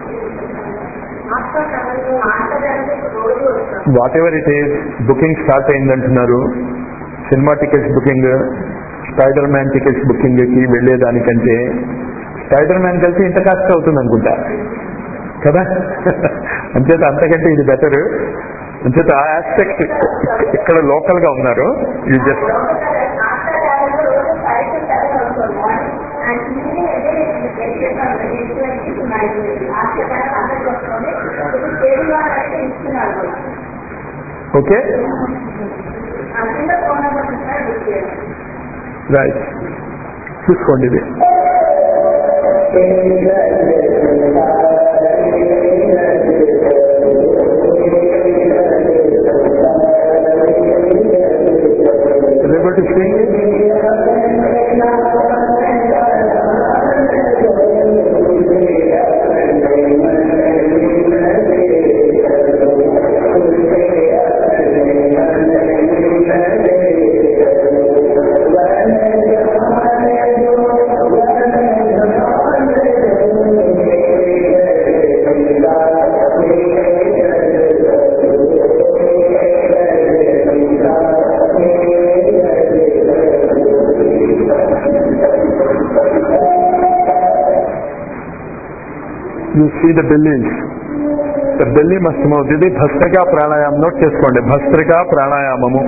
whatever it is booking start అయిందంటున్నారు cinema tickets booking Spider Man tickets booking కి వెళ్లేదానికంటే స్పైడర్ మ్యాన్ కలిసి ఇంత కాస్ట్ అవుతుంది అనుకుంటా కదా అంచేత అంతకంటే ఇది బెటర్ అంచేత ఆ ఆస్పెక్ట్ ఇక్కడ లోకల్ గా ఉన్నారు యూ జస్ట్ ఓకే రైట్ చూసుకోండి ఇది able to sing? You see the bellies. The belly must move. ఇది భస్త్రికా ప్రాణాయామం నోట్ చేసుకోండి భస్త్రికా ప్రాణాయామము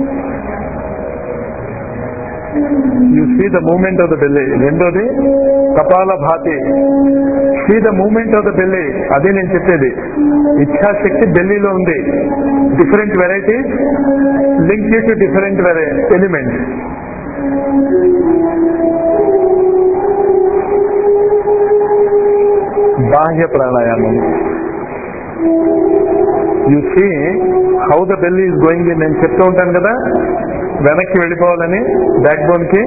you see the movement of the belly రెండోది కపాల భాతి see the movement of the belly అదే నేను చెప్పేది ఇచ్ఛాశక్తి బెల్లీలో ఉంది different varieties link to different elements బాహ్య ప్రాణాయామం you see how the belly is going నేను చెప్తూ ఉంటాను కదా వెనక్కి వెళ్ళిపోవాలని బ్యాక్ బోన్ కి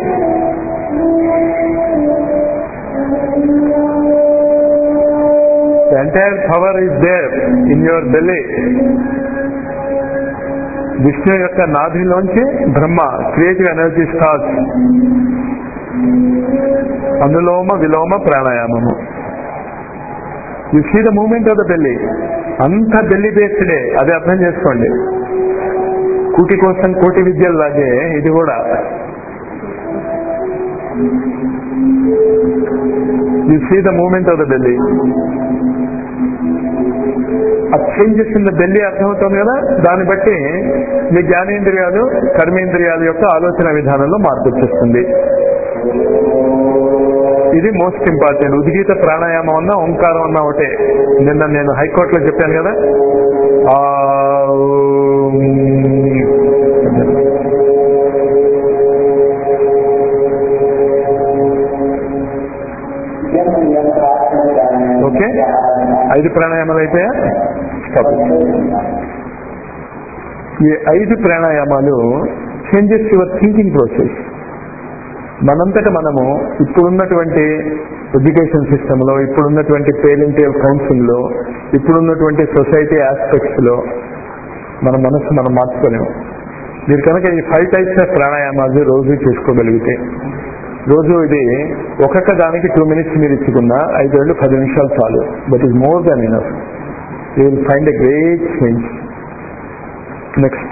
entire power is there in your belly Vishnu యొక్క నాభిలోంచి బ్రహ్మ క్రియేటివ్ ఎనర్జీ స్టార్స్ అనులోమ విలోమ ప్రాణాయామము you see the movement of the belly అంత బెల్లి బేస్డే అది అర్థం చేసుకోండి కూటి కోసం కోటి విద్యలు లాగే ఇది కూడా you see the movement of the belly ఆ చేంజెస్ ఇన్ ద బెల్లి అర్థమవుతుంది కదా దాన్ని బట్టి మీ జ్ఞానేంద్రియాలు కర్మేంద్రియాల యొక్క ఆలోచన విధానంలో మార్పు వచ్చేస్తుంది ఇది మోస్ట్ ఇంపార్టెంట్ ఉద్గీత ప్రాణాయామం అన్నా ఓంకారం అన్నా ఒకటే నిన్న నేను హైకోర్టులో చెప్పాను కదా ఆ ఓకే ఐదు ప్రాణాయామాలు అయిపోయా స్టాప్ ఈ ఐదు ప్రాణాయామాలు చేంజెస్ యువర్ థింకింగ్ ప్రాసెస్ మనంతట మనము ఇప్పుడున్నటువంటి ఎడ్యుకేషన్ సిస్టమ్ లో ఇప్పుడున్నటువంటి పేరెంటియల్ కౌన్సిల్ లో ఇప్పుడున్నటువంటి సొసైటీ ఆస్పెక్ట్స్ లో మన మనసు మనం మార్చుకోలేము మీరు కనుక ఈ ఫైవ్ టైప్స్ ఆఫ్ ప్రాణాయామాలు రోజు చేసుకోగలిగితే రోజు ఇది ఒక్కొక్క దానికి టూ మినిట్స్ మీరు ఇచ్చుకున్నా ఐదేళ్ళు పది నిమిషాలు చాలు that is more than enough you will find a great change next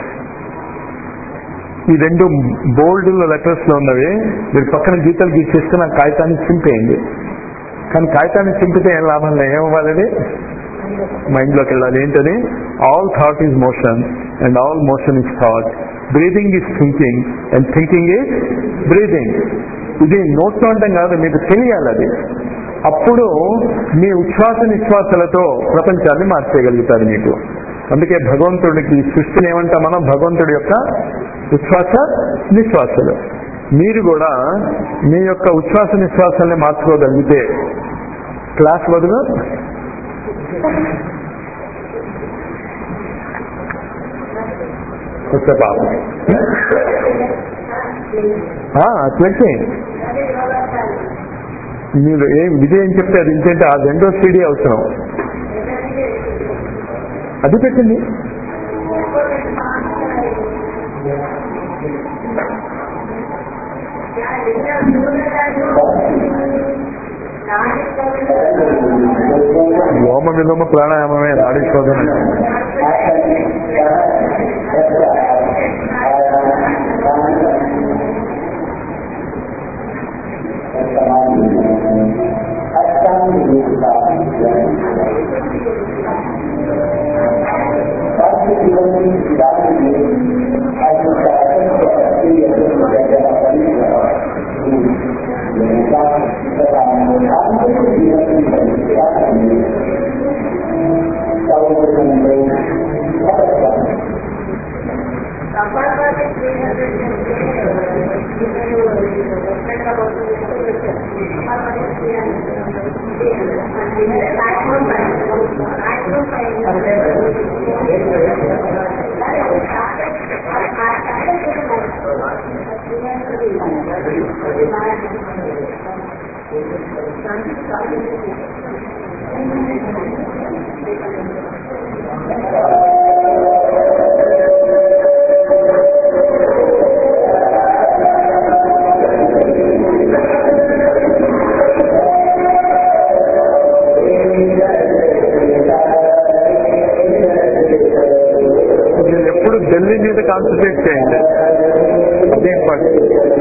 ఈ రెండు బోల్డ్ లెటర్స్ లో ఉన్నవి మీరు పక్కన గీతలు గీసేస్తే నాకు కాగితాన్ని చింపేయండి కానీ కాగితాన్ని చింపితే ఏం లాభం లేదు ఏమవ్వాలి మైండ్ లోకి వెళ్ళాలి ఏంటది all thought is motion and all motion is thought breathing is thinking and thinking is breathing ఇది నోట్లో అంటాం కాదు మీకు తెలియాలి అది అప్పుడు మీ ఉచ్ఛ్వాస నిశ్వాసలతో ప్రపంచాన్ని మార్చేయగలుగుతారు మీకు అందుకే భగవంతుడికి సృష్టిని ఏమంటాం మనం భగవంతుడి యొక్క ఉచ్ఛ్వాస నిశ్వాసలు మీరు కూడా మీ యొక్క ఉచ్ఛ్వాస నిశ్వాసాలని మార్చుకోగలిగితే క్లాస్ బదులు కొత్త పాపం అట్లయితే మీరు ఏం విజయం చెప్తే అది ఇంకేంటే ఆ రెండో సీడీ అవసరం అది పెట్టండి లోమ విలోమ ప్రాణాయామమే నాడీ శోధన మీరు ఎప్పుడు ఢిల్లీ మీద కాన్సన్ట్రేట్ చేయండి అదే ఇంపార్టెంట్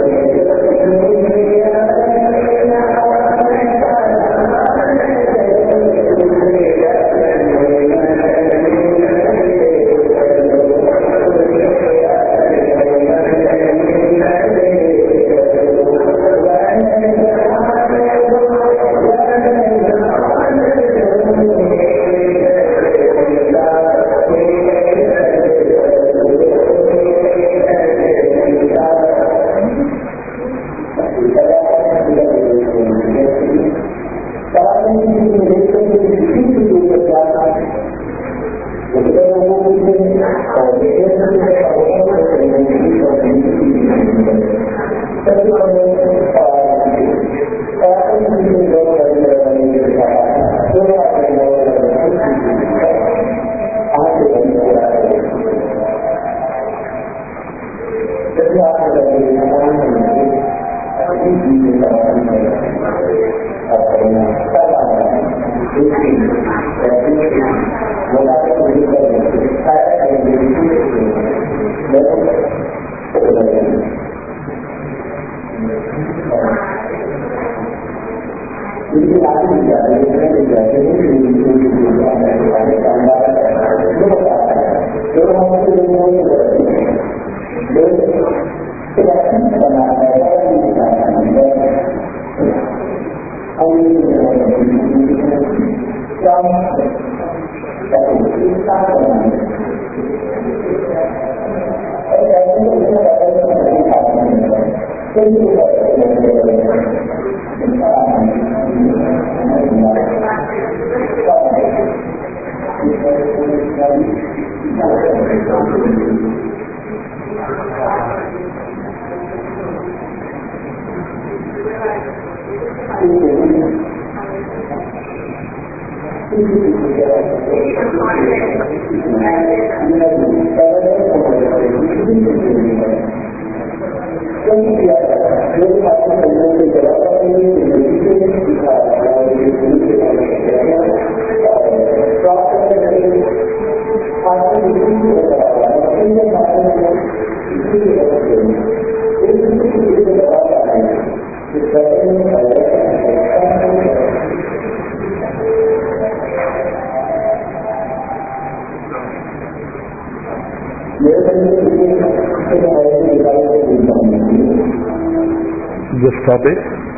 Just stop it.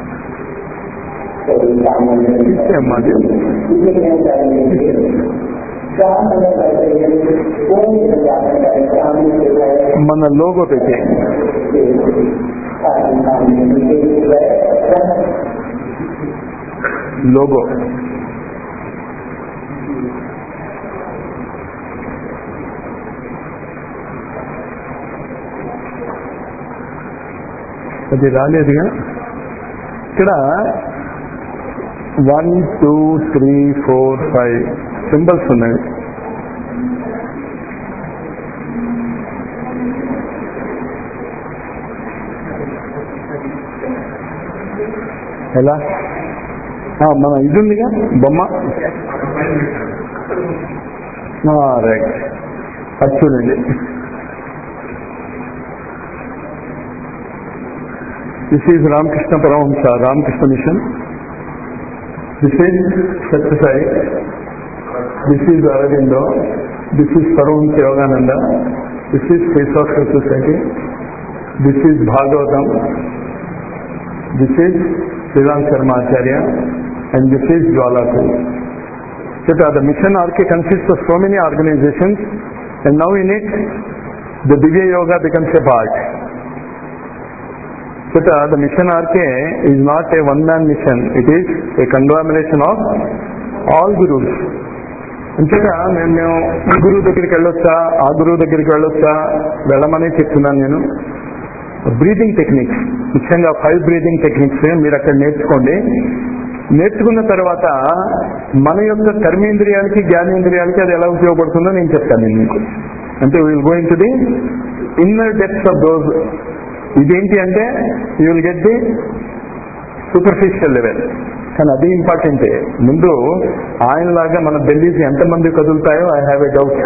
ఇచ్చేమ్మా అది. మన లోగో పెట్టి లోగో అది రాలేదుగా ఇక్కడ one two three four five symbols ఉన్నాయి ఎలా ఆ, మన ఇది ఉందిగా బొమ్మ రైట్ అది చూడండి this is Ramakrishna Paramahamsa Ramakrishna machine this is Sathya Sai this is Aurobindo this is Paramahamsa Yogananda this is ఫేసాఫర్ society this is Bhagavatam this is Sriram Sharma Acharya and this is జ్వాలాకు So the mission arc consists of so many organizations and now in it the Divya Yoga becomes a part. So the mission arc is not a one man mission, it is a conglomeration of all gurus. అంతేగా నేను మేము ఈ గురువు దగ్గరికి వెళ్ళొచ్చా ఆ గురువు దగ్గరికి వెళ్ళొచ్చా వెళ్ళమని చెప్తున్నాను నేను బ్రీతింగ్ టెక్నిక్స్ ముఖ్యంగా ఫైవ్ బ్రీతింగ్ టెక్నిక్స్ మీరు అక్కడ నేర్చుకోండి నేర్చుకున్న తర్వాత మన యొక్క కర్మేంద్రియాలకి జ్ఞానేంద్రియాలకి అది ఎలా ఉపయోగపడుతుందో నేను చెప్తాను నేను మీకు అంటే will going to the inner depths of those ఇదేంటి అంటే you will get the superficial level కానీ అది ఇంపార్టెంటే ముందు ఆయనలాగా మన ఢిల్లీకి ఎంతమంది కదులుతాయో ఐ హ్యావ్ ఎ డౌట్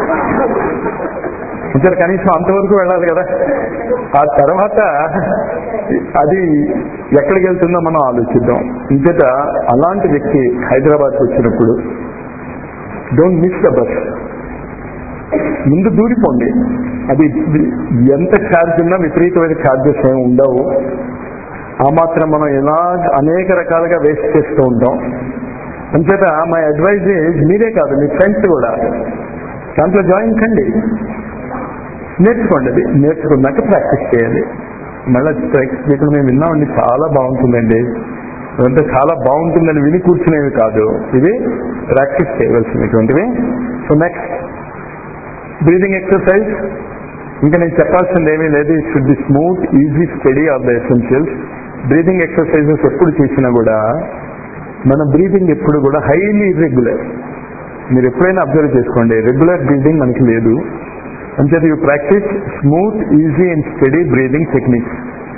ఇంకా కనీసం అంతవరకు వెళ్ళాలి కదా ఆ తర్వాత అది ఎక్కడికి వెళ్తుందో మనం ఆలోచిద్దాం ఇంకట అలాంటి వ్యక్తి హైదరాబాద్కి వచ్చినప్పుడు డోంట్ మిస్ ద బస్ ముందు దూరిపోండి అది ఎంత ఛార్జ్ ఉన్నా విపరీతమైన ఛార్జెస్ ఏమి ఉండవు ఆ మాత్రం మనం ఎలా అనేక రకాలుగా వేస్ట్ చేస్తూ ఉంటాం అంచేత మై అడ్వైజ్ మీరే కాదు మీ ఫ్రెండ్స్ కూడా దాంట్లో జాయిన్ కండి నేర్చుకోండి అది నేర్చుకున్నాక ప్రాక్టీస్ చేయాలి మళ్ళీ ఇక్కడ మేము విన్నామండి చాలా బాగుంటుందండి అంటే చాలా బాగుంటుందని విని కూర్చునేవి కాదు ఇవి ప్రాక్టీస్ చేయవలసినటువంటివి సో నెక్స్ట్ బ్రీదింగ్ ఎక్సర్సైజ్ ఇంకా నేను చెప్పాల్సింది ఏమీ లేదు it should be smooth easy steady of the essentials breathing exercises ఎప్పుడు చేసినా కూడా మన బ్రీదింగ్ ఎప్పుడు కూడా హైలీ ఇర్రెగ్యులర్ మీరు ఎప్పుడైనా అబ్జర్వ్ చేసుకోండి రెగ్యులర్ బ్రీదింగ్ మనకి లేదు అంచేత you practice smooth easy and steady breathing techniques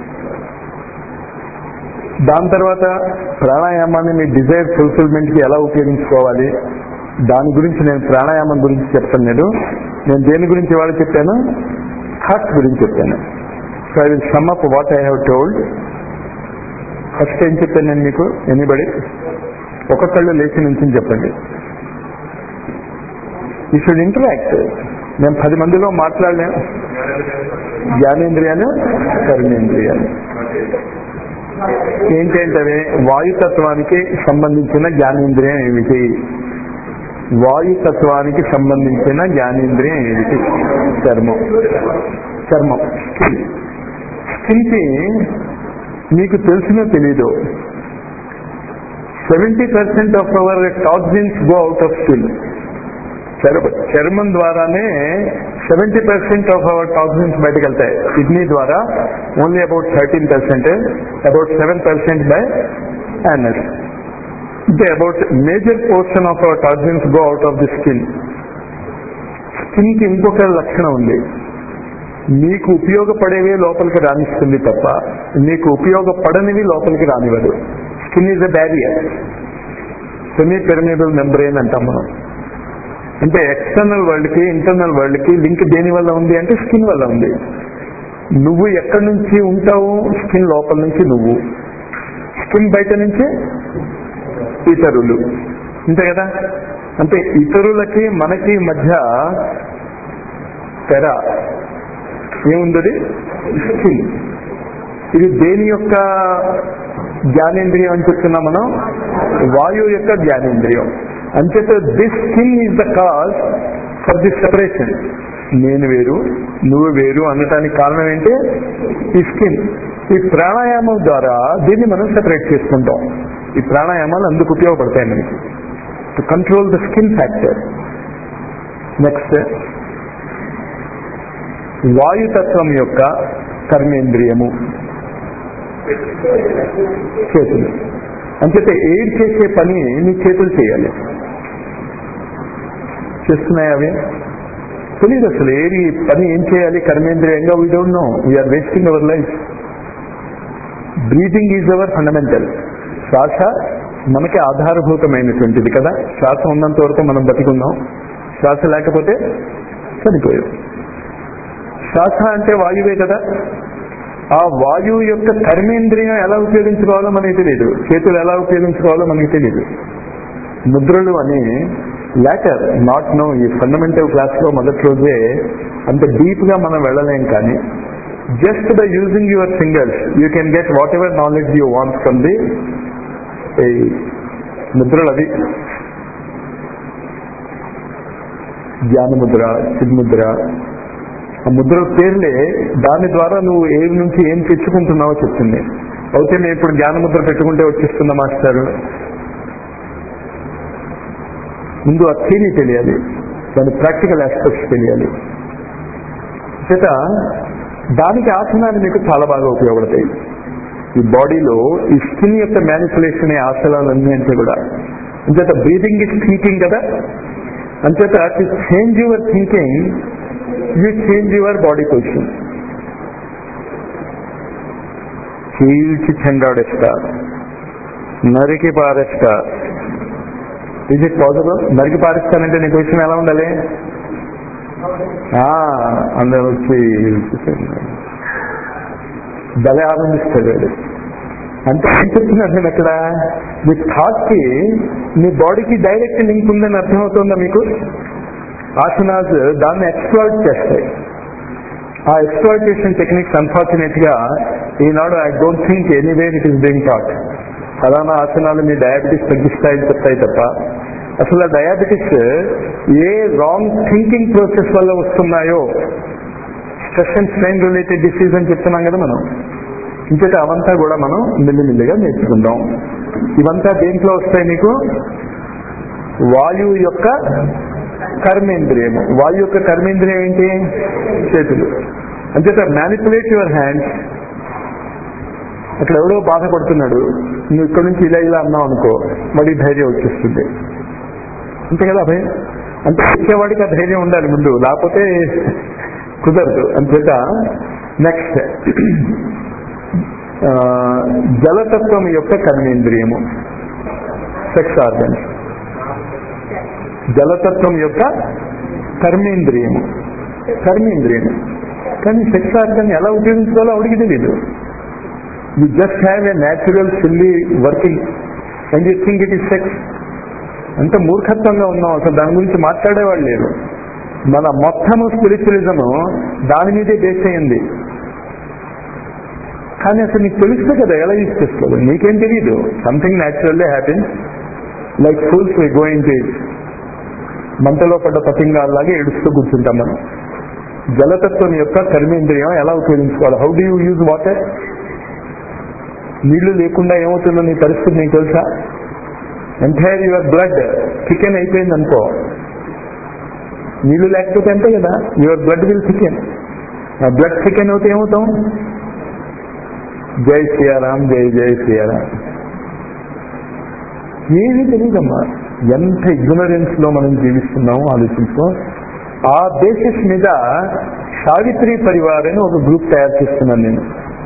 దాని తర్వాత ప్రాణాయామాన్ని మీ డిజైర్ ఫుల్ఫిల్మెంట్ కి ఎలా ఉపయోగించుకోవాలి దాని గురించి నేను ప్రాణాయామం గురించి చెప్తాను నేను నేను దేని గురించి ఇవాళ చెప్పాను హార్ట్ గురించి చెప్పాను so I will sum up what I have told first ఏం చెప్పాను నేను మీకు ఎనీబడి ఒక్కొక్కళ్ళు లేచి నుంచి చెప్పండి యూ షుడ్ ఇంటరాక్ట్ మేము పది మందిలో మాట్లాడలేం జ్ఞానేంద్రియాలు కర్మేంద్రియాలు ఏంటంటే వాయుతత్వానికి సంబంధించిన జ్ఞానేంద్రియం ఏమిటి వాయుతత్వానికి సంబంధించిన జ్ఞానేంద్రియం ఏమిటి చర్మం చర్మం స్కిన్ స్కిన్కి మీకు తెలిసినో తెలీదు seventy percent of our toxins go out of skin చర్మం ద్వారానే seventy percent of our toxins బయటకు వెళ్తాయి కిడ్నీ ద్వారా only about thirteen percent about seven percent by anus అంటే about major portion of our toxins go out of the skin skin కి ఇంకొక లక్షణం ఉంది మీకు ఉపయోగపడేవే లోపలికి రాణిస్తుంది తప్ప మీకు ఉపయోగపడనివి లోపలికి రానివ్వదు skin is a barrier semi permeable membrane అంటాం మనం అంటే ఎక్స్టర్నల్ వరల్డ్ కి ఇంటర్నల్ వరల్డ్ కి లింక్ దేని వల్ల ఉంది అంటే స్కిన్ వల్ల ఉంది నువ్వు ఎక్కడి నుంచి ఉంటావు స్కిన్ లోపల నుంచి నువ్వు స్కిన్ బయట నుంచి ఇతరులు అంతే కదా అంటే ఇతరులకి మనకి మధ్య తెర ఏముంది స్కిన్ ఇది దేని యొక్క జ్ఞానేంద్రియం అని చెప్తున్నాం మనం వాయువు యొక్క జ్ఞానేంద్రియం అంచేత this skin is the cause for this separation నేను వేరు నువ్వు వేరు అనటానికి కారణం ఏంటి ఈ స్కిన్ ఈ ప్రాణాయామం ద్వారా దీన్ని మనం సెపరేట్ చేసుకుంటాం ఈ ప్రాణాయామాలు అందుకు ఉపయోగపడతాయి మనకి to control the skin factor next వాయుతత్వం యొక్క కర్మేంద్రియము చేతులు అంచేతే ఎయిడ్ చేసే పని నీ చేతులు చేయాలి చేస్తున్నాయి అవి తెలియదు అసలు ఏది పని ఏం చేయాలి కర్మేంద్రియంగా we don't know we are wasting our life breathing is our fundamental శ్వాస మనకి ఆధారభూతమైనటువంటిది కదా శ్వాస ఉన్నంత వరకు మనం బతికున్నాం శ్వాస లేకపోతే చనిపోయాం శ్వాస అంటే వాయువే కదా ఆ వాయువు యొక్క కర్మేంద్రియం ఎలా ఉపయోగించుకోవాలో మనకి తెలియదు చేతులు ఎలా ఉపయోగించుకోవాలో మనకి తెలియదు ముద్రలు అని లాటర్ నాట్ నో ఈ ఫండమెంటల్ క్లాస్ లో మొదటి రోజే అంత డీప్ గా మనం వెళ్ళలేం కానీ just by using your fingers you can get whatever knowledge you want from the ముద్రలు అది జ్ఞానముద్ర చిన్ముద్ర ఆ ముద్ర పేర్లే దాని ద్వారా నువ్వు ఏం నుంచి ఏం తెచ్చుకుంటున్నావో చెప్తుంది అయితే నేను ఇప్పుడు జ్ఞానముద్ర పెట్టుకుంటే వచ్చేస్తున్న మాస్టారు ముందు ఆ థియరీ తెలియాలి దాని ప్రాక్టికల్ ఆస్పెక్ట్స్ తెలియాలి చేత దానికి ఆసనాలు మీకు చాలా బాగా ఉపయోగపడతాయి ఈ బాడీలో ఈ స్కిన్ యొక్క మ్యానిపులేషన్ ఆసనాలన్నీ అంటే కూడా అంచేత బ్రీతింగ్ ఇస్ థింకింగ్ కదా అంచేత to change your thinking you change your body position చీల్చి చెండాడేస్తా నరికి పారేస్తా ఇజ్ ఇట్ పాసిబుల్ నరికి పారిస్తానంటే నీ పొజిషన్ ఎలా ఉండాలి అందరూ వచ్చి భలే ఆనందిస్తాడు వాడు అంటే ఏం చెప్తున్నాను నేను అక్కడ మీ థాట్ కి మీ బాడీకి డైరెక్ట్ లింక్ ఉందని అర్థమవుతుందా మీకు ఆసనాస్ దాన్ని ఎక్స్ప్లాయిట్ చేస్తాయి ఆ ఎక్స్ప్లాయిటేషన్ టెక్నిక్స్ అన్ఫార్చునేట్ గా ఈనాడు I don't think anywhere it is being taught ఫలానా ఆసనాలు మీ డయాబెటీస్ తగ్గిస్తాయని చెప్తాయి తప్ప అసలు ఆ డయాబెటీస్ ఏ రాంగ్ థింకింగ్ ప్రాసెస్ వల్ల వస్తున్నాయో stress and strain related disease అని చెప్తున్నాం కదా మనం ఇంకైతే అవంతా కూడా మనం మెల్లిమెల్లిగా నేర్చుకుందాం ఇవంతా దేంట్లో వస్తాయి మీకు వాయువు యొక్క కర్మేంద్రియము వాయు యొక్క కర్మేంద్రియం ఏంటి చేతులు అంచేత మ్యానిపులేట్ యువర్ హ్యాండ్స్ అక్కడ ఎవడో బాధపడుతున్నాడు నువ్వు ఇక్కడ నుంచి ఇలా ఇలా అన్నావు అనుకో మళ్ళీ ధైర్యం వచ్చేస్తుంది అంతే కదా భయం అంటే ఇచ్చేవాడికి ఆ ధైర్యం ఉండాలి ముందు లేకపోతే కుదరదు అంచేత నెక్స్ట్ జలతత్వం యొక్క కర్మేంద్రియము సెక్స్ ఆర్గన్స్ జలతత్వం యొక్క కర్మేంద్రియము కర్మేంద్రియము కానీ సెక్స్ ఆర్గన్ ఎలా ఉపయోగించుకోవాలో ఆవిడికి తెలియదు you just have a natural silly working and you think it is sex అంత మూర్ఖత్వంగా ఉన్నాం అసలు దాని గురించి మాట్లాడేవాళ్ళు లేరు మన మొత్తము స్పిరిచువలిజము దాని మీదే బేస్ అయింది కానీ అసలు నీకు తెలుస్తుంది కదా ఎలా యూజ్ చేసుకోవాలి నీకేం తెలియదు something naturally happen like fools we going to it మంటలో పడ్డ పతంగాల్లాగా ఏడుస్తూ కూర్చుంటాం మనం జలతత్వం యొక్క కర్మేంద్రియం ఎలా ఉపయోగించుకోవాలి how do you use water నీళ్లు లేకుండా ఏమవుతుందో నీ పరిస్థితి నీకు తెలుసా ఎంటైర్ యువర్ బ్లడ్ థికెన్ అయిపోయింది అనుకో నీళ్లు లేకపోతే అంతే కదా యువర్ బ్లడ్ విల్ థికెన్ ఆ బ్లడ్ థికెన్ అవుతే ఏమవుతాం జై శ్రీయారాం జై జై శ్రీయారాం ఏమీ తెలియదమ్మా ఎంత ఇగ్నరెన్స్ లో మనం జీవిస్తున్నామో ఆలోచించుకో ఆ బేసిస్ మీద సావిత్రి పరివార్ అని ఒక గ్రూప్ తయారు చేస్తున్నాను నేను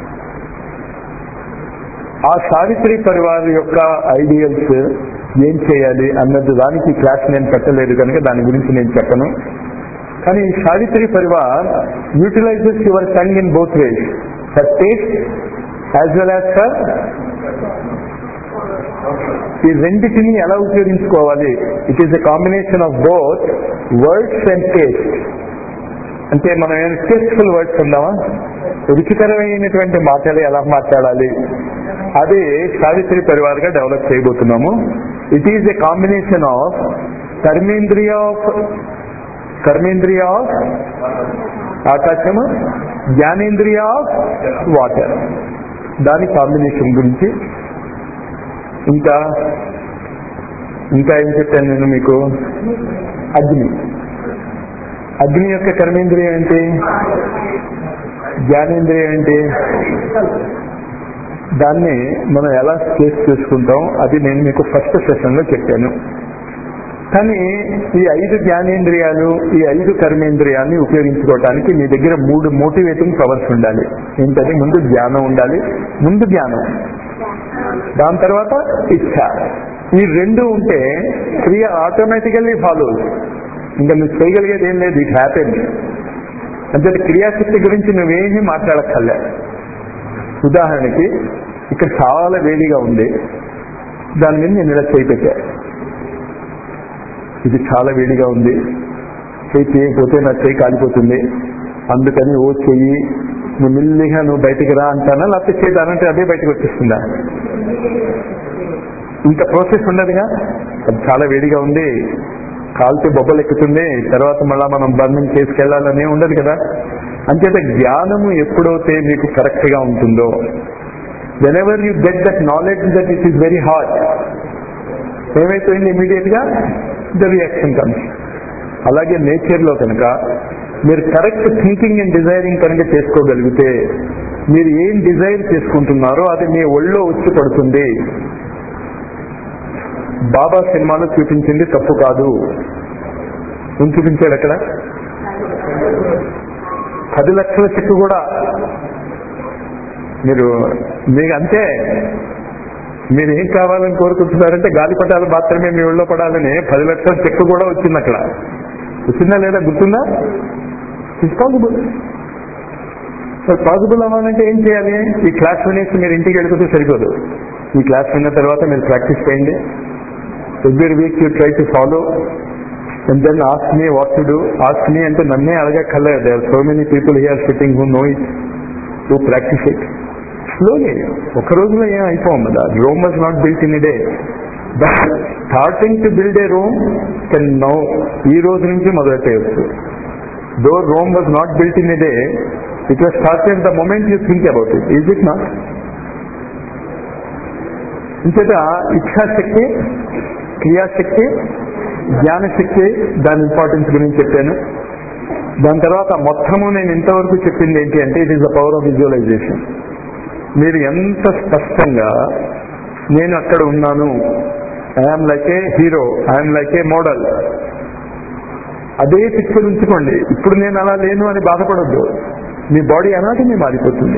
ఆ సావిత్రి పరివార్ యొక్క ఐడియల్స్ ఏం చేయాలి అన్నది దానికి క్లాస్ నేను పెట్టలేదు కనుక దాని గురించి నేను చెప్పను కానీ ఈ Savitri Parivar utilizes your tongue in both ways for taste as well as for ఈ రెండింటిని ఎలా ఉపయోగించుకోవాలి it is a combination of both words and taste అంటే మనం ఏమైనా టేస్ట్ఫుల్ వర్డ్స్ ఉందామా రుచికరమైనటువంటి మాటలు ఎలా మాట్లాడాలి అది సావిత్రి పరివార్ గా డెవలప్ చేయబోతున్నాము it is a combination of కర్మేంద్రియ ఆఫ్ కర్మేంద్రియ ఆఫ్ ఆకాశము జ్ఞానేంద్రియ ఆఫ్ వాటర్ దాని కాంబినేషన్ గురించి ఇంకా ఇంకా ఏం చెప్పాను నేను మీకు అగ్ని అగ్ని యొక్క కర్మేంద్రియం ఏంటి జ్ఞానేంద్రియం ఏంటి దాన్ని మనం ఎలా స్కేస్ చేసుకుంటాం అది నేను మీకు ఫస్ట్ సెషన్ లో చెప్పాను కానీ ఈ ఐదు జ్ఞానేంద్రియాలు ఈ ఐదు కర్మేంద్రియాన్ని ఉపయోగించుకోవడానికి మీ దగ్గర మూడు మోటివేటింగ్ పవర్స్ ఉండాలి ఏంటంటే ముందు జ్ఞానం ఉండాలి ముందు జ్ఞానం దాని తర్వాత ఇచ్ఛ ఈ రెండు ఉంటే క్రియ ఆటోమేటికల్లీ ఫాలోస్ ఇంకా నువ్వు చేయగలిగేది ఏం లేదు ఇట్ హ్యాపెన్ అంటే క్రియాశక్తి గురించి నువ్వేమీ మాట్లాడక్కర్లే ఉదాహరణకి ఇక్కడ చాలా వేడిగా ఉంది దాని మీద నేను ఇలా చేయి పెట్టా ఇది చాలా వేడిగా ఉంది చేయి చేయకపోతే నా చేయి కాలిపోతుంది అందుకని ఓ చెయ్యి నువ్వు మెల్లిగా నువ్వు బయటికి రా అంటానా లేకపోతే చేయదానంటే అదే బయటకు వచ్చేస్తుందా ఇంత ప్రాసెస్ ఉండదుగా అది చాలా వేడిగా ఉంది కాల్తే బొబ్బలు ఎక్కుతుంది తర్వాత మళ్ళా మనం బర్నింగ్ చేసుకెళ్లాలనే ఉండదు కదా అంచేత జ్ఞానము ఎప్పుడైతే మీకు కరెక్ట్ గా ఉంటుందో whenever you get that knowledge that it is very hot ఏమైపోయింది ఇమీడియట్ గా ద రియాక్షన్ కమ్స్ అలాగే నేచర్ లో కనుక మీరు కరెక్ట్ థింకింగ్ అండ్ డిజైరింగ్ కనుక చేసుకోగలిగితే మీరు ఏం డిజైర్ చేసుకుంటున్నారో అది మీ ఒళ్ళో వచ్చి పడుతుంది బాబా సినిమాలో చూపించింది తప్పు కాదు ఏం చూపించాడు అక్కడ పది లక్షల చెక్కు కూడా మీరు మీకు అంతే మీరు ఏం కావాలని కోరుకుంటున్నారంటే గాలిపటాలు మాత్రమే మీ ఒళ్ళో పడాలని పది లక్షల చెక్కు కూడా వచ్చింది అక్కడ వచ్చిందా లేదా గుర్తుందా ఇట్స్ పాసిబుల్ పాసిబుల్ అవ్వాలంటే ఏం చేయాలి ఈ క్లాస్ వినేసి మీరు ఇంటికి వెళ్ళిపోతే సరిపోదు ఈ క్లాస్ విన్న తర్వాత మీరు ప్రాక్టీస్ చేయండి every week you try to follow and then ask me what to do ask me అంటే నన్నే అడగక్కర్లేదు there are so many people here sitting who know it to practice it slowly ఒక రోజులో ఏం అయిపోం కదా Rome was not built in day but starting to build a Rome can now ఈ రోజు నుంచి మొదలెట్టేయచ్చు though Rome was not built in day it was started the moment you think about it is it not ఇంచేత ఇచ్ఛాశక్తి క్రియాశక్తి జ్ఞానశక్తి దాని importance గురించి చెప్పాను దాని తర్వాత మొత్తము నేను ఇంతవరకు చెప్పింది ఏంటి అంటే it is the power of visualization మీరు ఎంత స్పష్టంగా నేను అక్కడ ఉన్నాను I'm like a hero I'm like a model అదే పిక్చర్ ఉంచుకోండి ఇప్పుడు నేను అలా లేను అని బాధపడద్దు మీ బాడీ అనాటమీ మారిపోతుంది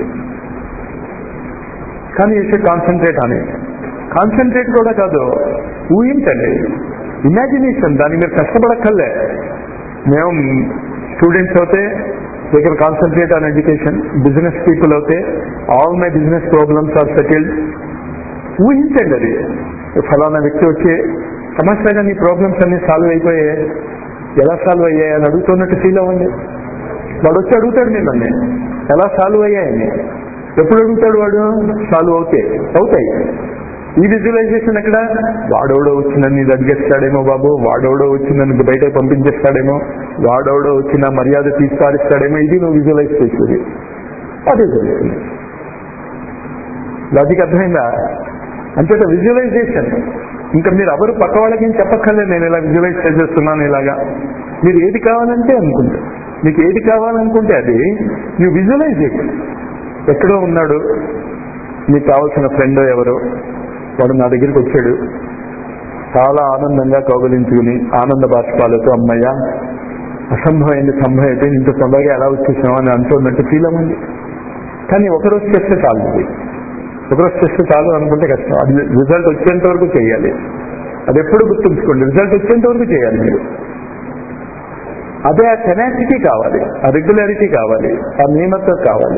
కానీ యూ షుడ్ కాన్సన్ట్రేట్ అని కాన్సన్ట్రేట్ కూడా కాదు ఊహించండి ఇమాజినేషన్ దాన్ని మీరు కష్టపడక్కర్లే మేము స్టూడెంట్స్ అయితే they can concentrate on education business people అయితే all my business problems are settled ఊహించండి అది ఫలానా వ్యక్తి వచ్చి సమస్యగా నీ ప్రాబ్లమ్స్ అన్ని సాల్వ్ అయిపోయాయి ఎలా సాల్వ్ అయ్యాయి అని అడుగుతున్నట్టు ఫీల్ అవ్వండి వాడు వచ్చి అడుగుతాడు మిమ్మల్ని ఎలా సాల్వ్ అయ్యాయని ఎప్పుడు అడుగుతాడు వాడు సాల్వ్ అవుతాయి అవుతాయి ఈ విజువలైజేషన్ ఎక్కడ వాడెవడో వచ్చి నన్ను ఇది అడిగేస్తాడేమో బాబు వాడెవడో వచ్చి నన్ను బయటకు పంపించేస్తాడేమో వాడెవడో వచ్చి నా మర్యాద తీసుకారిస్తాడేమో ఇది నువ్వు విజువలైజ్ చేసేది అదే జరుగుతుంది లాజిక్ అర్థమైందా అంతేత విజువలైజేషన్ ఇంకా మీరు ఎవరు పక్క వాళ్ళకి ఏం చెప్పక్కర్లేదు నేను ఇలా విజువలైజ్ చేసేస్తున్నాను ఇలాగా మీరు ఏది కావాలంటే అనుకుంటే మీకు ఏది కావాలనుకుంటే అది యూ విజువలైజ్ ఇట్ ఎక్కడో ఉన్నాడు మీకు కావాల్సిన ఫ్రెండ్ ఎవరో వాడు నా దగ్గరికి వచ్చాడు చాలా ఆనందంగా కౌగలించుకుని ఆనంద బాష్పాలతో అమ్మయ్య అసంభవమైంది సంభవం అయిపోయింది ఇంత తొందరగా ఎలా వచ్చేసాం అని అంటున్నట్టు ఫీల్ అవ్వండి కానీ ఒకరోజు చేస్తే చాలు ఇది. ఒకరోజు చేస్తే చాలు అనుకుంటే కష్టం అది రిజల్ట్ వచ్చేంత వరకు చేయాలి అది ఎప్పుడు గుర్తుంచుకోండి రిజల్ట్ వచ్చేంత వరకు చేయాలి మీరు అదే ఆ టెనాసిటీ కావాలి ఆ రెగ్యులారిటీ కావాలి ఆ నియమత్వం కావాలి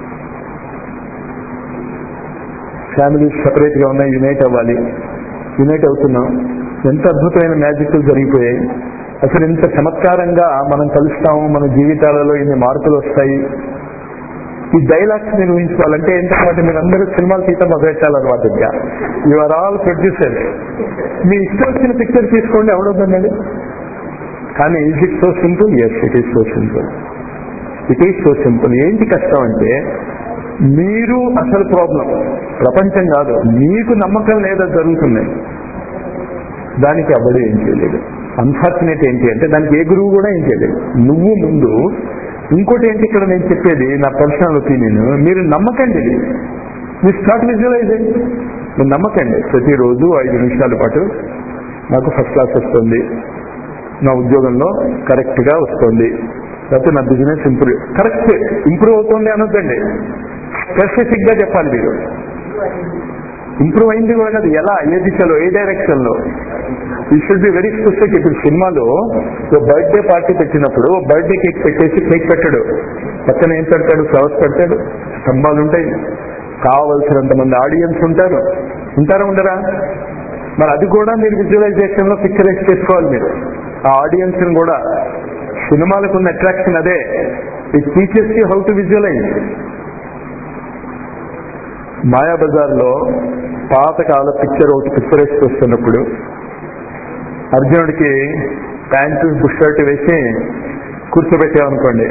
ఫ్యామిలీస్ సపరేట్ గా ఉన్నాయి యునైట్ అవ్వాలి యునైట్ అవుతున్నాం ఎంత అద్భుతమైన మ్యాజిక్లు జరిగిపోయాయి అసలు ఇంత చమత్కారంగా మనం కలుస్తాము మన జీవితాలలో ఇన్ని మార్పులు వస్తాయి ఈ డైలాగ్స్ మీరు ఊహించుకోవాలంటే ఏంటంటే మీరు అందరూ సినిమాలు తీయటం మొదలెట్టాలన్నమాట ఇంకా యు ఆర్ ఆల్ ప్రొడ్యూసర్స్ మీ ఇష్టం వచ్చిన పిక్చర్ తీసుకోండి ఎవడొద్దన్నాడు కానీ is it so simple yes it is so simple it is so simple ఏంటి కష్టం అంటే మీరు అసలు ప్రాబ్లం ప్రపంచం కాదు మీకు నమ్మకం లేదా జరుగుతుంది దానికి ఎవడు ఏం చేయలేదు అన్ఫార్చునేట్ ఏంటి అంటే దానికి ఏ గురువు కూడా ఏం చేయలేదు నువ్వు ముందు ఇంకోటి ఏంటి ఇక్కడ నేను చెప్పేది నా పర్సనల్ ఒపీనియన్ మీరు నమ్మకండి ఇది మీ స్టార్ట్ విజువలైజింగ్ మీరు నమ్మకండి ప్రతిరోజు ఐదు నిమిషాల పాటు నాకు ఫస్ట్ క్లాస్ వస్తుంది నా ఉద్యోగంలో కరెక్ట్ గా వస్తుంది లేకపోతే నా బిజినెస్ ఇంప్రూవ్ కరెక్ట్ ఇంప్రూవ్ అవుతుంది అనొద్దండి స్పెసిఫిక్ గా చెప్పాలి మీరు ఇంప్రూవ్ అయింది కూడా కాదు ఎలా ఏ దిశలో ఏ డైరెక్షన్ లో ఈ షుడ్ బి వెరీ స్పెసిఫిక్ ఇప్పుడు సినిమాలో ఓ బర్త్డే పార్టీ పెట్టినప్పుడు బర్త్డే కేక్ పెట్టేసి కేక్ పెట్టాడు పక్కన ఏం పెడతాడు ఫ్లవర్స్ పెడతాడు స్తంభాలు ఉంటాయి కావలసినంత మంది ఆడియన్స్ ఉంటారు ఉంటారా ఉండరా మరి అది కూడా మీరు విజువలైజేషన్ లో పిక్చరైజ్ చేసుకోవాలి మీరు ఆ ఆడియన్స్ కూడా సినిమాలకు ఉన్న అట్రాక్షన్ అదే it teaches you how to visualize Mayabazar లో పాతకాల పిక్చర్ ఒకటి పిక్చరైజ్ చేస్తున్నప్పుడు అర్జునుడికి ప్యాంటు బుషర్ట్ వేసి కూర్చోబెట్టామనుకోండి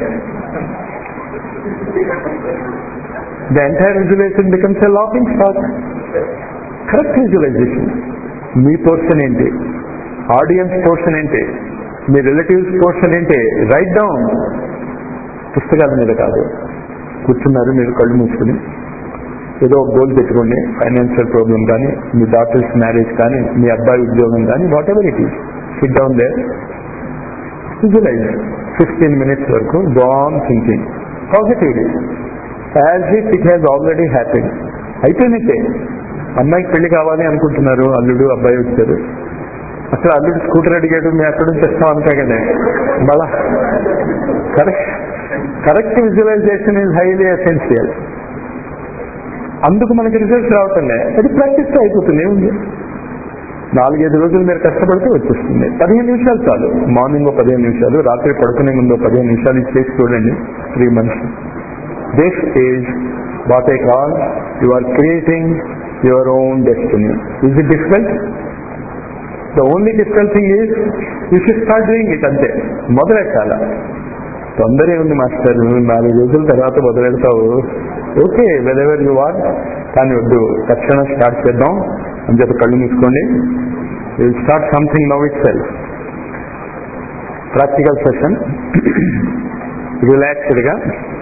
the entire visualization becomes a laughing stock correct visualization మీ పోర్షన్ ఏంటి ఆడియన్స్ పోర్షన్ ఏంటి మీ రిలేటివ్స్ పోర్షన్ ఏంటి రైట్ డౌన్ పుస్తకాల మీద కాదు కూర్చున్నారు మీరు కళ్ళు మూసుకుని ఏదో ఒక గోల్ పెట్టుకోండి ఫైనాన్షియల్ ప్రాబ్లం కానీ మీ డాక్టర్స్ మ్యారేజ్ కానీ మీ అబ్బాయి ఉద్యోగం కానీ whatever it is sit down there visualize fifteen minutes వరకు బాన్ thinking positively as it it has already happen అయిపోయినట్టే అమ్మాయికి పెళ్లి కావాలి అనుకుంటున్నారు అల్లుడు అబ్బాయి వచ్చారు అసలు అల్లుడు స్కూటర్ అడిగాడు మేము ఎక్కడి నుంచి తెస్తాం అంతే కదా మళ్ళా correct correct visualization is highly essential అందుకు మనకి రిజల్ట్స్ రావటంలే అది ప్రాక్టీస్ అయిపోతుంది ఏముంది నాలుగైదు రోజులు మీరు కష్టపడితే వచ్చేస్తుంది పదిహేను నిమిషాలు చాలు మార్నింగ్ పదిహేను నిమిషాలు రాత్రి పడుకునే ముందు పదిహేను నిమిషాలు ఇది చేసి చూడండి three months this is what I call you are creating your own destiny is it difficult the only difficult thing is you should start doing it అంతే మొదలెట్టాల తొందర ఉంది మాస్టర్ నాలుగు రోజుల తర్వాత మొదలెడతావు ఓకే వెదెవర్ యు వాట్ కానీ వద్దు తక్షణం స్టార్ట్ చేద్దాం అని చెప్పి కళ్ళు మూసుకోండి will start something now itself practical session relaxed గా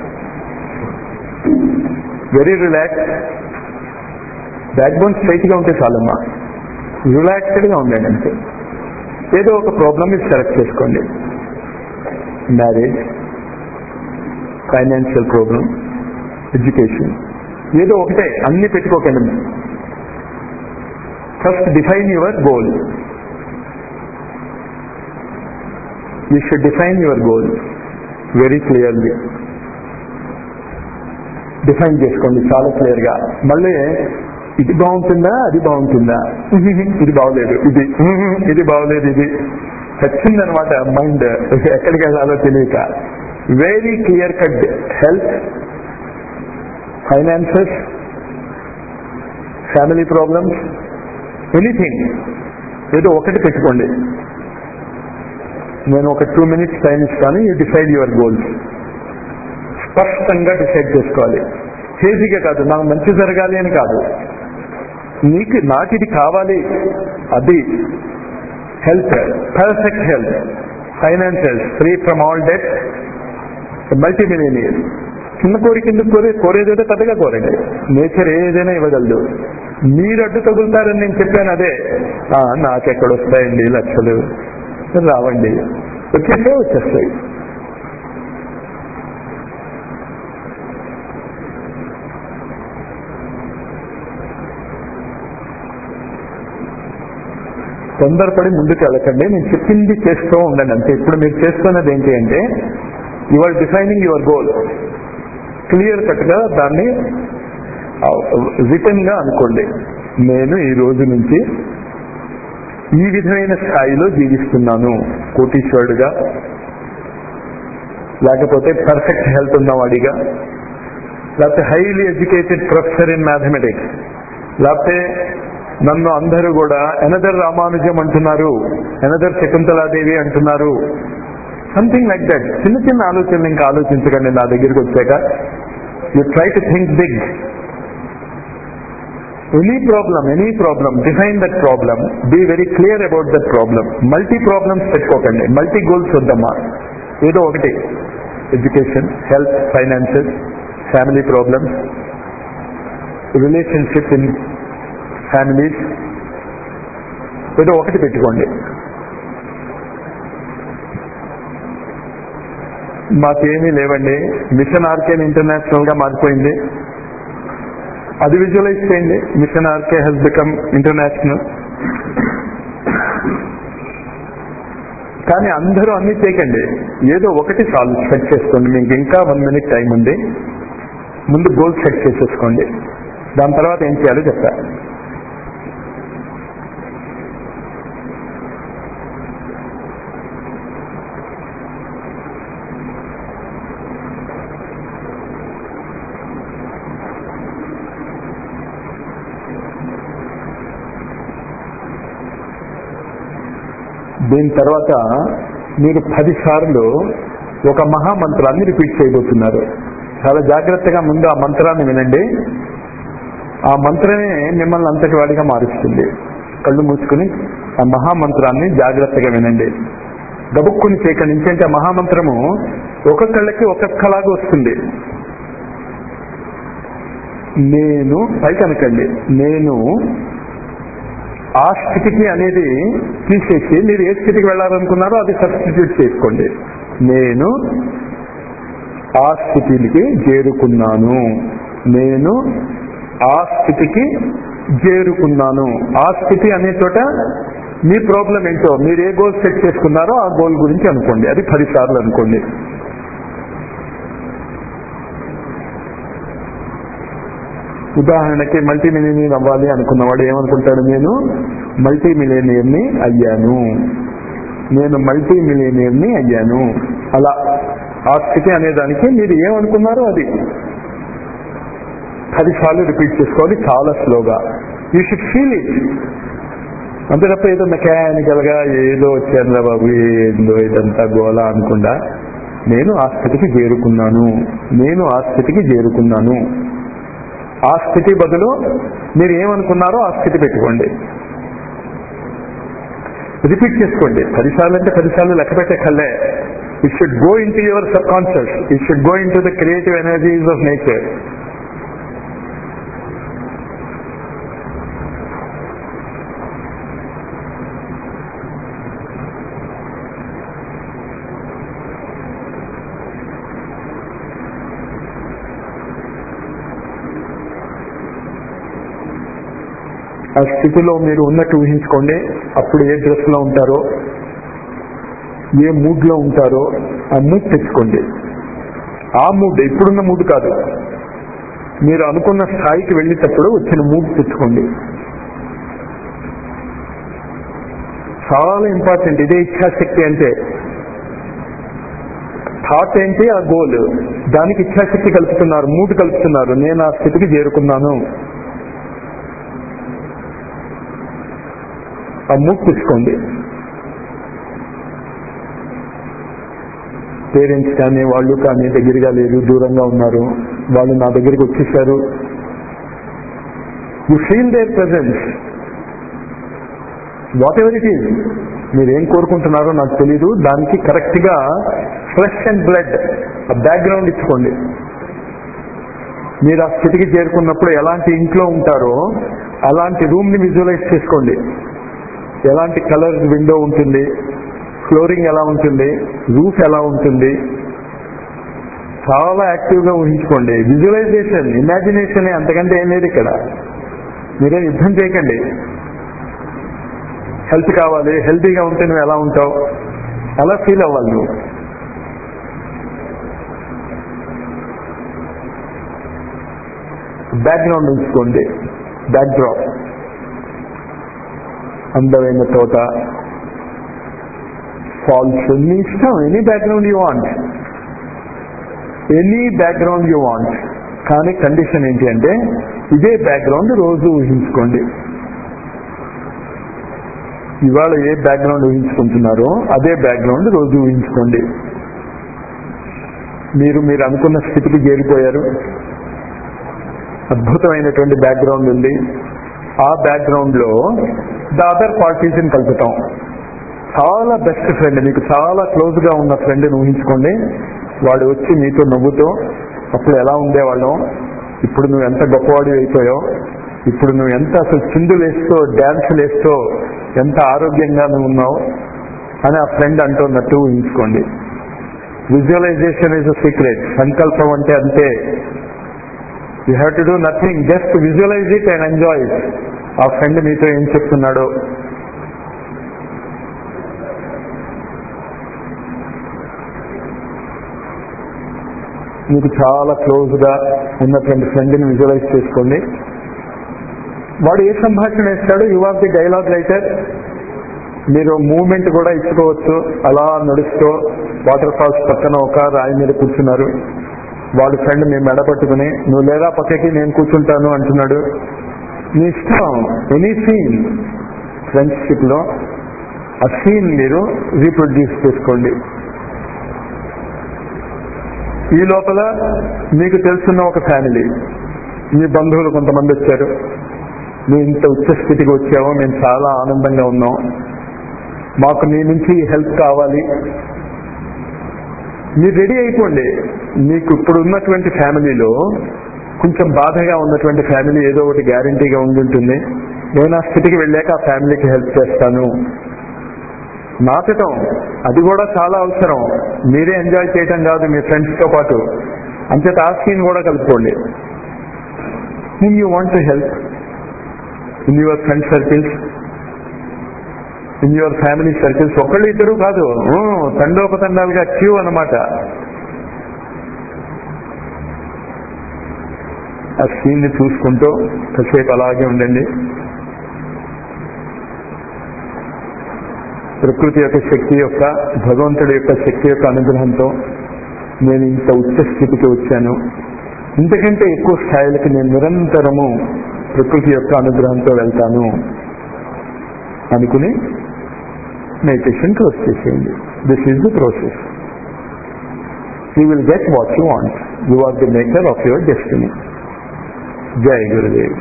very relax backbone straight గా ఉంటే చాలమ్మా రిలాక్స్డ్ గా ఉండండి అంతే ఏదో ఒక ప్రాబ్లమ్ మీరు సెలెక్ట్ చేసుకోండి మ్యారేజ్ ఫైనాన్షియల్ ప్రాబ్లం ఎడ్యుకేషన్ ఏదో ఒకటే అన్ని పెట్టుకోకండి first define your goal you should define your goal very clearly define చేసుకోండి చాలా క్లియర్ గా మళ్ళీ ఇది బాగుంటుందా అది బాగుంటుందా ఇది బాగలేదు ఇది ఇది బాగలేదు ఇది వచ్చిందనమాట మైండ్ ఎక్కడికి వెళ్ళాలో తెలియక very clear cut health finances family problems anything ఏదో ఒకటి పెట్టుకోండి నేను ఒక టూ మినిట్స్ టైం ఇస్తాను యూ డిసైడ్ యువర్ గోల్స్ స్పష్టంగా డిసైడ్ చేసుకోవాలి చేసిగా కాదు నాకు మంచి జరగాలి అని కాదు నీకు నాకు ఇది కావాలి అది health perfect health financial free from all debt multi millionaire చిన్న కోరిక ఎందుకు కోరే కోరేదేదో పెద్దగా కోరండి నేచర్ ఏదైనా ఇవ్వగలదు మీరు అడ్డు తగులుతారని నేను చెప్పాను అదే ఆ, నాకెక్కడ వస్తాయండి లక్షలు రావండి వచ్చేస్తే వచ్చేస్తాయి తొందరపడి ముందుకు వెళ్ళకండి నేను చెప్పింది చేస్తూ ఉండండి అంతే ఇప్పుడు మీరు చేస్తున్నది ఏంటి అంటే you are defining your goal clear cut గా దాన్ని రిటర్న్ గా అనుకోండి నేను ఈ రోజు నుంచి ఈ విధమైన స్థాయిలో జీవిస్తున్నాను కోటీశ్వరుడుగా లేకపోతే పర్ఫెక్ట్ హెల్త్ ఉన్నవాడిగా లేకపోతే highly educated professor in mathematics లేకపోతే నన్ను అందరూ కూడా ఎనదర్ రామానుజం అంటున్నారు ఎనదర్ శకుంతలాదేవి అంటున్నారు సంథింగ్ లైక్ దట్ చిన్న చిన్న ఆలోచనలు ఇంకా ఆలోచించకండి నా దగ్గరికి వచ్చాక you try to think big any problem any problem define that problem be very clear about that problem multi problems పెట్టుకోకండి మల్టీ గోల్స్ వద్దమ్మా ఏదో ఒకటి education health finances family problems relationship in families ఏదో ఒకటి పెట్టుకోండి మాకేమీ లేవండి మిషన్ ఆర్కేన్ ఇంటర్నేషనల్ గా మారిపోయింది అది విజువలైజ్ చేయండి మిషన్ ఆర్కే హెస్ బికమ్ ఇంటర్నేషనల్ కానీ అందరూ అన్ని చేయకండి ఏదో ఒకటి సాల్వ్ సెట్ చేసుకోండి మీకు ఇంకా వన్ మినిట్ టైం ఉంది ముందు గోల్ సెట్ చేసేసుకోండి దాని తర్వాత ఏం చేయాలో చెప్తా దీని తర్వాత మీరు పది సార్లు ఒక మహామంత్రాన్ని రిపీట్ చేయబోతున్నారు చాలా జాగ్రత్తగా ముందు ఆ మంత్రాన్ని వినండి ఆ మంత్రమే మిమ్మల్ని అంతటి వాడిగా మారుస్తుంది కళ్ళు మూసుకుని ఆ మహామంత్రాన్ని జాగ్రత్తగా వినండి గబుక్కుని చేయకండి ఎందుకంటే ఆ మహామంత్రము ఒక్కొక్కళ్ళకి ఒక్కొక్కలాగా వస్తుంది నేను పైకి అనకండి నేను ఆ స్థితికి అనేది తీసేసి మీరు ఏ స్థితికి వెళ్ళాలనుకున్నారో అది సబ్స్టిట్యూట్ చేసుకోండి నేను ఆ స్థితికి చేరుకున్నాను నేను ఆ స్థితికి చేరుకున్నాను ఆ స్థితి అనే చోట మీ ప్రాబ్లం ఏంటో మీరు ఏ గోల్ సెట్ చేసుకున్నారో ఆ గోల్ గురించి అనుకోండి అది పది సార్లు అనుకోండి ఉదాహరణకి మల్టీ మిలియనీర్ అవ్వాలి అనుకున్నవాడు ఏమనుకుంటాడు నేను మల్టీ మిలియనీర్ని అయ్యాను నేను మల్టీ మిలియనీర్ని అయ్యాను అలా ఆ స్థితి అనేదానికి మీరు ఏమనుకున్నారో అది పదిసార్లు రిపీట్ చేసుకోవాలి చాలా స్లోగా యూ షుడ్ ఫీల్ ఇట్ అంతే తప్ప ఏదో మెకానికల్ గా ఏదో వచ్చాను బాబు ఏందో ఇదంతా గోలా అనుకుండా నేను ఆ స్థితికి చేరుకున్నాను నేను ఆ స్థితికి చేరుకున్నాను ఆ స్థితి బదులు మీరు ఏమనుకున్నారో ఆ స్థితి పెట్టుకోండి రిపీట్ చేసుకోండి పదిసార్లు అంటే పదిసార్లు లెక్క పెట్టే కల్లే it should go into your subconscious it should go into the creative energies of nature ఆ స్థితిలో మీరు ఉన్నట్టు ఊహించుకోండి అప్పుడు ఏ డ్రెస్ లో ఉంటారో ఏ మూడ్ లో ఉంటారో ఆ మూడ్ తెచ్చుకోండి ఆ మూడ్ ఇప్పుడున్న మూడ్ కాదు మీరు అనుకున్న స్థాయికి వెళ్ళేటప్పుడు వచ్చిన మూడ్ తెచ్చుకోండి చాలా ఇంపార్టెంట్ ఇదే ఇచ్ఛాశక్తి అంటే థాట్ ఏంటి ఆ గోల్ దానికి ఇచ్ఛాశక్తి కలుపుతున్నారు మూడ్ కలుపుతున్నారు నేను ఆ స్థితికి చేరుకున్నాను ఆ మూడ్ తెచ్చుకోండి పేరెంట్స్ కానీ వాళ్ళు కానీ దగ్గరగా లేరు దూరంగా ఉన్నారు వాళ్ళు నా దగ్గరికి వచ్చేసారు you feel their presence whatever it is మీరు ఏం కోరుకుంటున్నారో నాకు తెలీదు దానికి కరెక్ట్ గా ఫ్లెష్ అండ్ బ్లడ్ ఆ బ్యాక్గ్రౌండ్ ఇచ్చుకోండి మీరు ఆ స్థితికి చేరుకున్నప్పుడు ఎలాంటి ఇంట్లో ఉంటారో అలాంటి రూమ్ ని విజువలైజ్ చేసుకోండి ఎలాంటి కలర్ విండో ఉంటుంది ఫ్లోరింగ్ ఎలా ఉంటుంది రూఫ్ ఎలా ఉంటుంది చాలా యాక్టివ్ గా ఊహించుకోండి విజువలైజేషన్ ఇమాజినేషన్ అంతకంటే ఏం లేదు ఇక్కడ మీరే యుద్ధం చేయకండి హెల్త్ కావాలి హెల్తీగా ఉంటే నువ్వు ఎలా ఉంటావు అలా ఫీల్ అవ్వాలి నువ్వు బ్యాక్గ్రౌండ్ ఉంచుకోండి బ్యాక్ డ్రాప్ అందమైన తోట ఫాల్స్ మీ ఇష్టం any background you want any background you want కానీ కండిషన్ ఏంటి అంటే ఇదే బ్యాక్గ్రౌండ్ రోజు ఊహించుకోండి ఇవాళ ఏ బ్యాక్గ్రౌండ్ ఊహించుకుంటున్నారో అదే బ్యాక్గ్రౌండ్ రోజు ఊహించుకోండి మీరు మీరు అనుకున్న స్థితికి చేరిపోయారు అద్భుతమైనటువంటి బ్యాక్గ్రౌండ్ ఉంది ఆ బ్యాక్గ్రౌండ్ లో ద అదర్ పార్టీస్ ని కలుపుతాం చాలా బెస్ట్ ఫ్రెండ్ మీకు చాలా క్లోజ్ గా ఉన్న ఫ్రెండ్ ఊహించుకోండి వాడు వచ్చి మీతో నవ్వుతూ అప్పుడు ఎలా ఉండేవాళ్ళం ఇప్పుడు నువ్వు ఎంత గొప్పవాడి అయిపోయావు ఇప్పుడు నువ్వు ఎంత అసలు చిందులు వేస్తూ డ్యాన్సులు వేస్తూ ఎంత ఆరోగ్యంగా నువ్వు ఉన్నావు అని ఆ ఫ్రెండ్ అంటున్నట్టు ఊహించుకోండి విజువలైజేషన్ ఇస్ అ సీక్రెట్ సంకల్పం అంటే అంతే you have to do nothing just visualise it and enjoy it ఆ ఫ్రెండ్ మీతో ఏం చెప్తున్నాడో మీకు చాలా క్లోజ్ గా ఉన్నటువంటి ఫ్రెండ్ ని విజువలైజ్ చేసుకోండి వాడు ఏ సంభాషణ వేస్తాడు you are the dialogue writer మీరు మూమెంట్ కూడా ఇచ్చుకోవచ్చు అలా నడుస్తూ వాటర్ ఫాల్స్ పక్కన ఒక రాయి మీద కూర్చున్నారు వాడు ఫ్రెండ్ మీ మెడ పట్టుకుని నువ్వు లేదా పక్కకి నేను కూర్చుంటాను అంటున్నాడు మీ ఇష్టం ఎనీ సీన్ ఫ్రెండ్షిప్ లో ఆ సీన్ మీరు రీప్రొడ్యూస్ చేసుకోండి ఈ లోపల మీకు తెలుసున్న ఒక ఫ్యామిలీ మీ బంధువులు కొంతమంది వచ్చారు నువ్వు ఇంత ఉచ్చ స్థితికి వచ్చావో మేము చాలా ఆనందంగా ఉన్నాం మాకు నీ నుంచి హెల్ప్ కావాలి మీరు రెడీ అయిపోండి మీకు ఇప్పుడు ఉన్నటువంటి ఫ్యామిలీలో కొంచెం బాధగా ఉన్నటువంటి ఫ్యామిలీ ఏదో ఒకటి గ్యారంటీగా ఉండుంటుంది నేను ఆ స్థితికి వెళ్ళాక ఆ ఫ్యామిలీకి హెల్ప్ చేస్తాను నాటకం అది కూడా చాలా అవసరం మీరే ఎంజాయ్ చేయటం కాదు మీ ఫ్రెండ్స్ తో పాటు అంచేత ఆ సీన్ కూడా కలుపుకోండి whom you want to help in your friend circles in your family circles ఒకళ్ళు ఇద్దరు కాదు తండోపతండాలుగా క్యూ అనమాట ఆ సీన్ ని చూసుకుంటూ కాసేపు అలాగే ఉండండి ప్రకృతి యొక్క శక్తి యొక్క భగవంతుడి యొక్క శక్తి యొక్క అనుగ్రహంతో నేను ఇంత ఉచ్చ స్థితికి వచ్చాను ఇంతకంటే ఎక్కువ స్థాయిలకి నేను నిరంతరము ప్రకృతి యొక్క అనుగ్రహంతో వెళ్తాను అనుకుని మెడిటేషన్ క్లోజ్ చేసేయండి this is the process you will get what you want you are the maker of your destiny జై Gurudev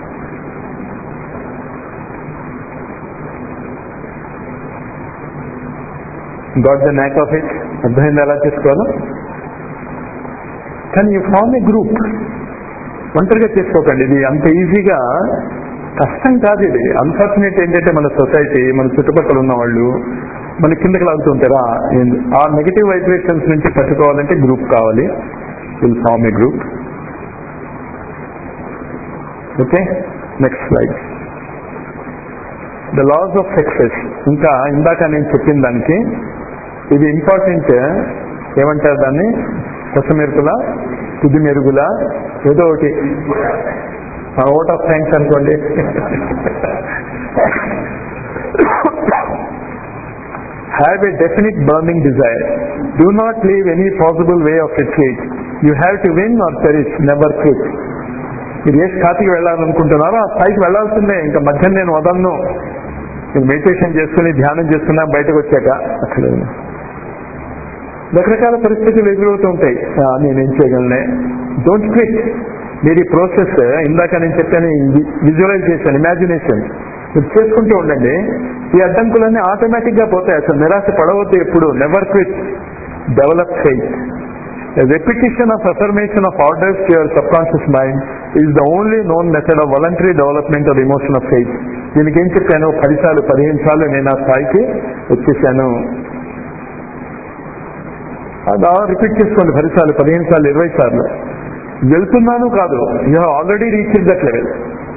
got the knack of it అర్థమైంది ఎలా చేసుకోవాలో కానీ యూ ఫార్మ్ ఏ గ్రూప్ ఒంటరిగా చేసుకోకండి ఇది అంత ఈజీగా కష్టం కాదు ఇది అన్ఫార్చునేట్ ఏంటంటే మన సొసైటీ మన చుట్టుపక్కల ఉన్న వాళ్ళు మన కిందకి లాగుతుంటారా ఆ నెగిటివ్ వైబ్రేషన్స్ నుంచి పట్టుకోవాలంటే గ్రూప్ కావాలి will form a group okay next slide the laws of success ఇంకా ఇందాక నేను చెప్పిన దానికి ఇది ఇంపార్టెంట్ ఏమంటారు దాన్ని కొత్త మెరుగుల తుది మెరుగుల ఏదో ఒకటి ఓట్ ఆఫ్ థ్యాంక్స్ అనుకోండి have a definite burning desire do not leave any possible way of escape you have to win or perish never quit మీరు ఏ స్థాయికి వెళ్ళాలనుకుంటున్నారో ఆ స్థాయికి వెళ్లాల్సిందే ఇంకా మధ్య నేను వదలను నేను మెడిటేషన్ చేసుకుని ధ్యానం చేసుకున్నా బయటకు వచ్చాక అసలు రకరకాల పరిస్థితులు ఎదురవుతూ ఉంటాయి ఆ, నేనేం చేయగలనే డోంట్ క్విట్ మీరు ఈ ప్రాసెస్ ఇందాక నేను చెప్పాను విజువలైజేషన్ ఇమాజినేషన్ మీరు చేసుకుంటూ ఉండండి ఈ అడ్డంకులన్నీ ఆటోమేటిక్ గా పోతాయి అసలు నిరాశ పడవద్దు ఎప్పుడు never quit develop faith repetition of affirmation of orders to your subconscious mind is the only known method of voluntary development of the emotion of faith. దీనికి ఏం చెప్పాను పది సార్లు పదిహేను సార్లు నేను ఆ స్థాయికి వచ్చేసాను అలా రిపీట్ చేసుకోండి పది సార్లు పదిహేను సార్లు ఇరవై సార్లు వెళ్తున్నాను కాదు you already reach that level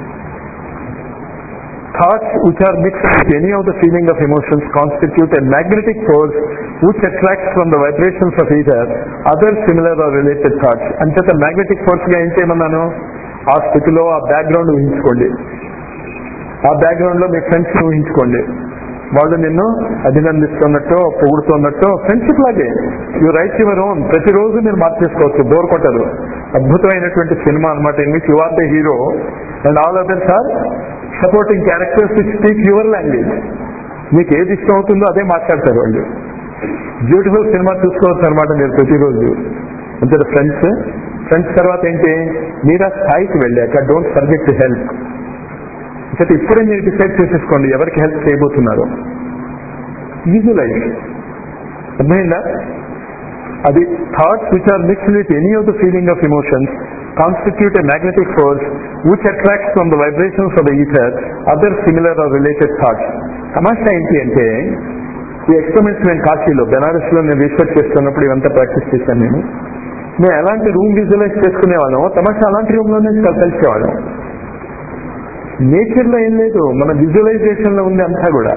Thoughts which are mixed with any of the feeling of emotions constitute a magnetic force which attracts from the vibrations of either other similar or related thoughts. అంచేత magnetic force గా ఏం చేయమన్నాను ఆ స్థితిలో ఆ background ఊహించుకోండి ఆ background లో మీ friends ఊహించుకోండి వాళ్ళు నిన్ను అభినందిస్తున్నట్టు పొగుడుతున్నట్టు ఫ్రెండ్షిప్ లాగే యూ రైట్ యువర్ ఓన్ ప్రతిరోజు మీరు మార్చేసుకోవచ్చు బోర్ కొట్టదు అద్భుతమైనటువంటి సినిమా అనమాట in which you are the hero and all others are supporting characters which speak your language మీకు ఏది ఇష్టం అవుతుందో అదే మాట్లాడతారు వాళ్ళు బ్యూటిఫుల్ సినిమా చూసుకోవచ్చు అనమాట మీరు ప్రతిరోజు అంతే ఫ్రెండ్స్ ఫ్రెండ్స్ తర్వాత ఏంటి మీరు ఆ స్థాయికి వెళ్ళాక డోంట్ ఫర్గెట్ టు హెల్ప్ అయితే ఇప్పుడే మీరు డిసైడ్ చేసేసుకోండి ఎవరికి హెల్ప్ చేయబోతున్నారు విజువలైజ్ అర్థమైందా అది thoughts which are mixed with any of the feeling of emotions constitute a magnetic force which attracts from the vibrations of the ether other similar or related thoughts తమాషా ఏంటి అంటే ఈ experiments నేను కాశీలో బెనారస్ లో నేను రీసెర్చ్ చేస్తున్నప్పుడు ఇవంతా ప్రాక్టీస్ చేశాను నేను మేము ఎలాంటి రూమ్ విజువలైజ్ చేసుకునేవాళ్ళం తమాషా అలాంటి రూమ్ లోనే కలిసేవాళ్ళం నేచర్ లో ఏం లేదు మన విజువలైజేషన్ లో ఉంది అంతా కూడా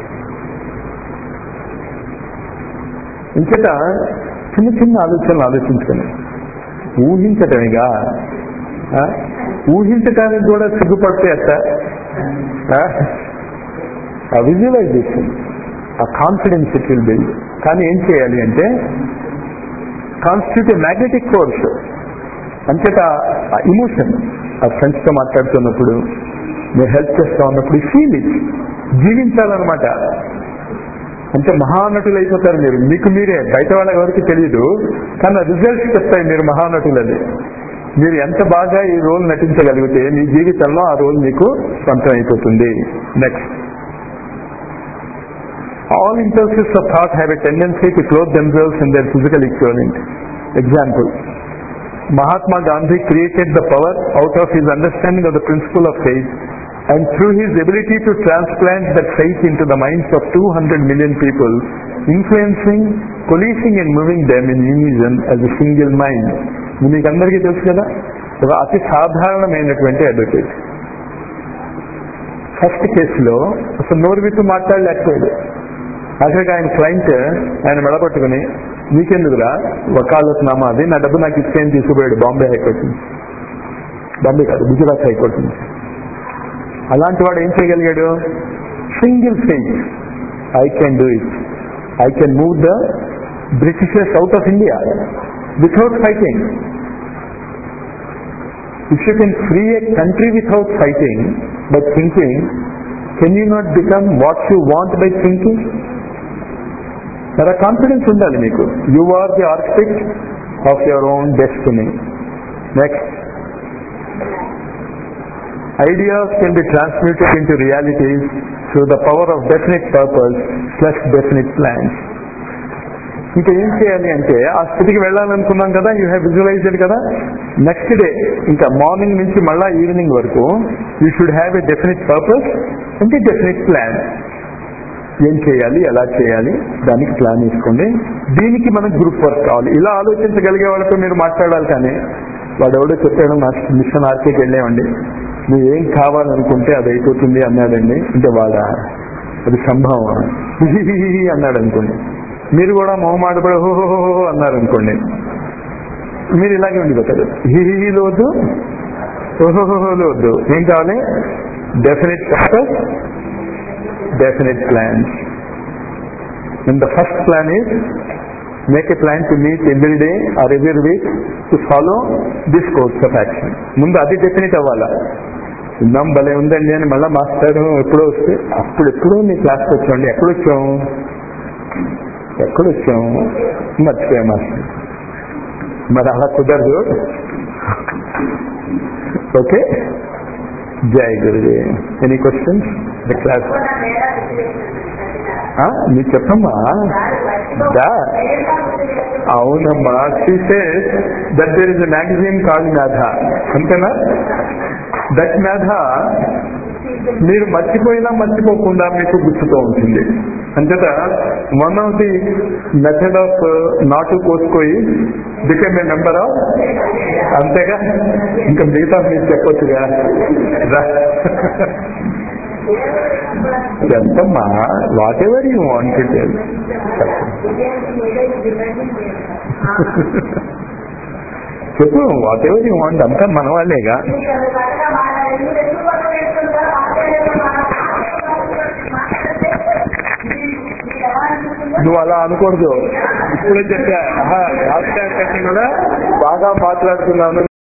ఇంకట చిన్న చిన్న ఆలోచనలు ఆలోచించండి ఊహించటమేగా ఆ? ఊహించటానికి కూడా సిగ్గుపడితే అట్ట ఆ? ఆ విజువలైజేషన్ ఆ కాన్ఫిడెన్స్ ఇట్ విల్ బిల్డ్ కానీ ఏం చేయాలి అంటే కాన్స్టిట్యూట్ ఏ మ్యాగ్నెటిక్ ఫోర్స్ అంతేట ఆ ఇమోషన్ ఆ ఫ్రెండ్స్ తో మాట్లాడుతున్నప్పుడు మీరు హెల్ప్ చేస్తా ఉన్నప్పుడు ఫీల్ ఇట్ జీవించాలన్నమాట అంటే మహానటులు అయిపోతారు మీరు మీకు మీరే బయట వాళ్ళ ఎవరికి తెలియదు కానీ రిజల్ట్స్ చెప్తాయి మీరు మహానటులని మీరు ఎంత బాగా ఈ రోల్ నటించగలిగితే మీ జీవితంలో ఆ రోల్ మీకు సొంతం అయిపోతుంది next All impulses of thought have a tendency to clothe themselves in their physical equivalent. Example. Mahatma Gandhi created the power out of his understanding of the principle of faith and through his ability to transplant that faith into the minds of 200 million people, influencing, policing and moving them in unison as a single mind. ఇది మీకు అందరికీ తెలుసు కదా ఒక అతి సాధారణమైనటువంటి advocate first కేసులో అసలు నోరు విప్పి మాట్లాడలేకపోయాడు ఆఖరికి ఆయన క్లయింట్ ఆయన మెడపట్టుకుని నీకెందుకురా వకాలత్ నామా అది నా డబ్బు నాకు ఇచ్చేయని తీసుకుపోయాడు బాంబే హైకోర్టు నుంచి బాంబే కాదు గుజరాత్ హైకోర్టు నుంచి అలాంటి వాడు ఏం చేయగలిగాడు single faith I can do it I can move the Britishers out of India without fighting if you can free a country without fighting by thinking can you not become what you want by thinking మరి confidence ఉండాలి మీకు you are the architect of your own destiny next Ideas can be transmuted into realities through the power of definite purpose plus definite plans. ఇంకా ఏం చేయాలి అంటే ఆ స్థితికి వెళ్ళాలనుకున్నాం కదా యూ హ్యావ్ విజువలైజ్డ్ కదా నెక్స్ట్ డే ఇంకా మార్నింగ్ నుంచి మళ్ళా ఈవినింగ్ వరకు you should have a definite purpose అంటే డెఫినెట్ ప్లాన్ ఏం చేయాలి ఎలా చేయాలి దానికి ప్లాన్ వేసుకోండి దీనికి మనకు గ్రూప్ వర్క్ కావాలి ఇలా ఆలోచించగలిగే వాళ్ళతో మీరు మాట్లాడాలి కానీ వాడు ఎవడో చెప్పాడు మా మిషన్ ఆర్కేకి వెళ్ళామండి నువ్వు ఏం కావాలనుకుంటే అది అయిపోతుంది అన్నాడండి అంటే వాడ అది సంభవం అన్నాడు అనుకోండి మీరు కూడా మొహమాటపడి హోహో అన్నారు అనుకోండి మీరు ఇలాగే ఉండిపోతారు హిహిలో వద్దు ఓహోహోలో వద్దు ఏం కావాలి definite purpose definite plans. And the first plan is make a plan to meet every day or every week to follow this course of action. ముందు అది డెఫినెట్ అవ్వాలా విన్నాం భలే ఉందండి అని మళ్ళీ మాస్టర్ ఎప్పుడో వస్తే అప్పుడు ఎప్పుడో నీ క్లాస్కి వచ్చామండి ఎప్పుడు వచ్చాము ఎక్కడ వచ్చాము మర్చిపోయా మాస్టర్ మరి అలా కుదరదు ఓకే జై Gurudev any questions the class మీరు చెప్పమ్మా దా అవునమ్మా చూసే that there is a magazine call Medha అంతేనా దట్ మేధ మీరు మర్చిపోయినా మర్చిపోకుండా మీకు గుర్తుతో ఉంటుంది అంతేత one of the method of నాటు కోసుకోయి బికమ్ ఏ మెంబర్ ఆఫ్ అంతేగా ఇంకా మిగతా మీరు చెప్పొచ్చుగా ఎంతమ్మా వాట్ ఎవర్ యూ వాంట్ చెప్పు వాట్ ఎవర్ యూ వాంట్ అంతా మన వాళ్ళేగా నువ్వు అలా అనకూడదు ఇప్పుడే చెప్పా ఆహా, రాష్ట్రాల కంటే కూడా బాగా మాట్లాడుతున్నాను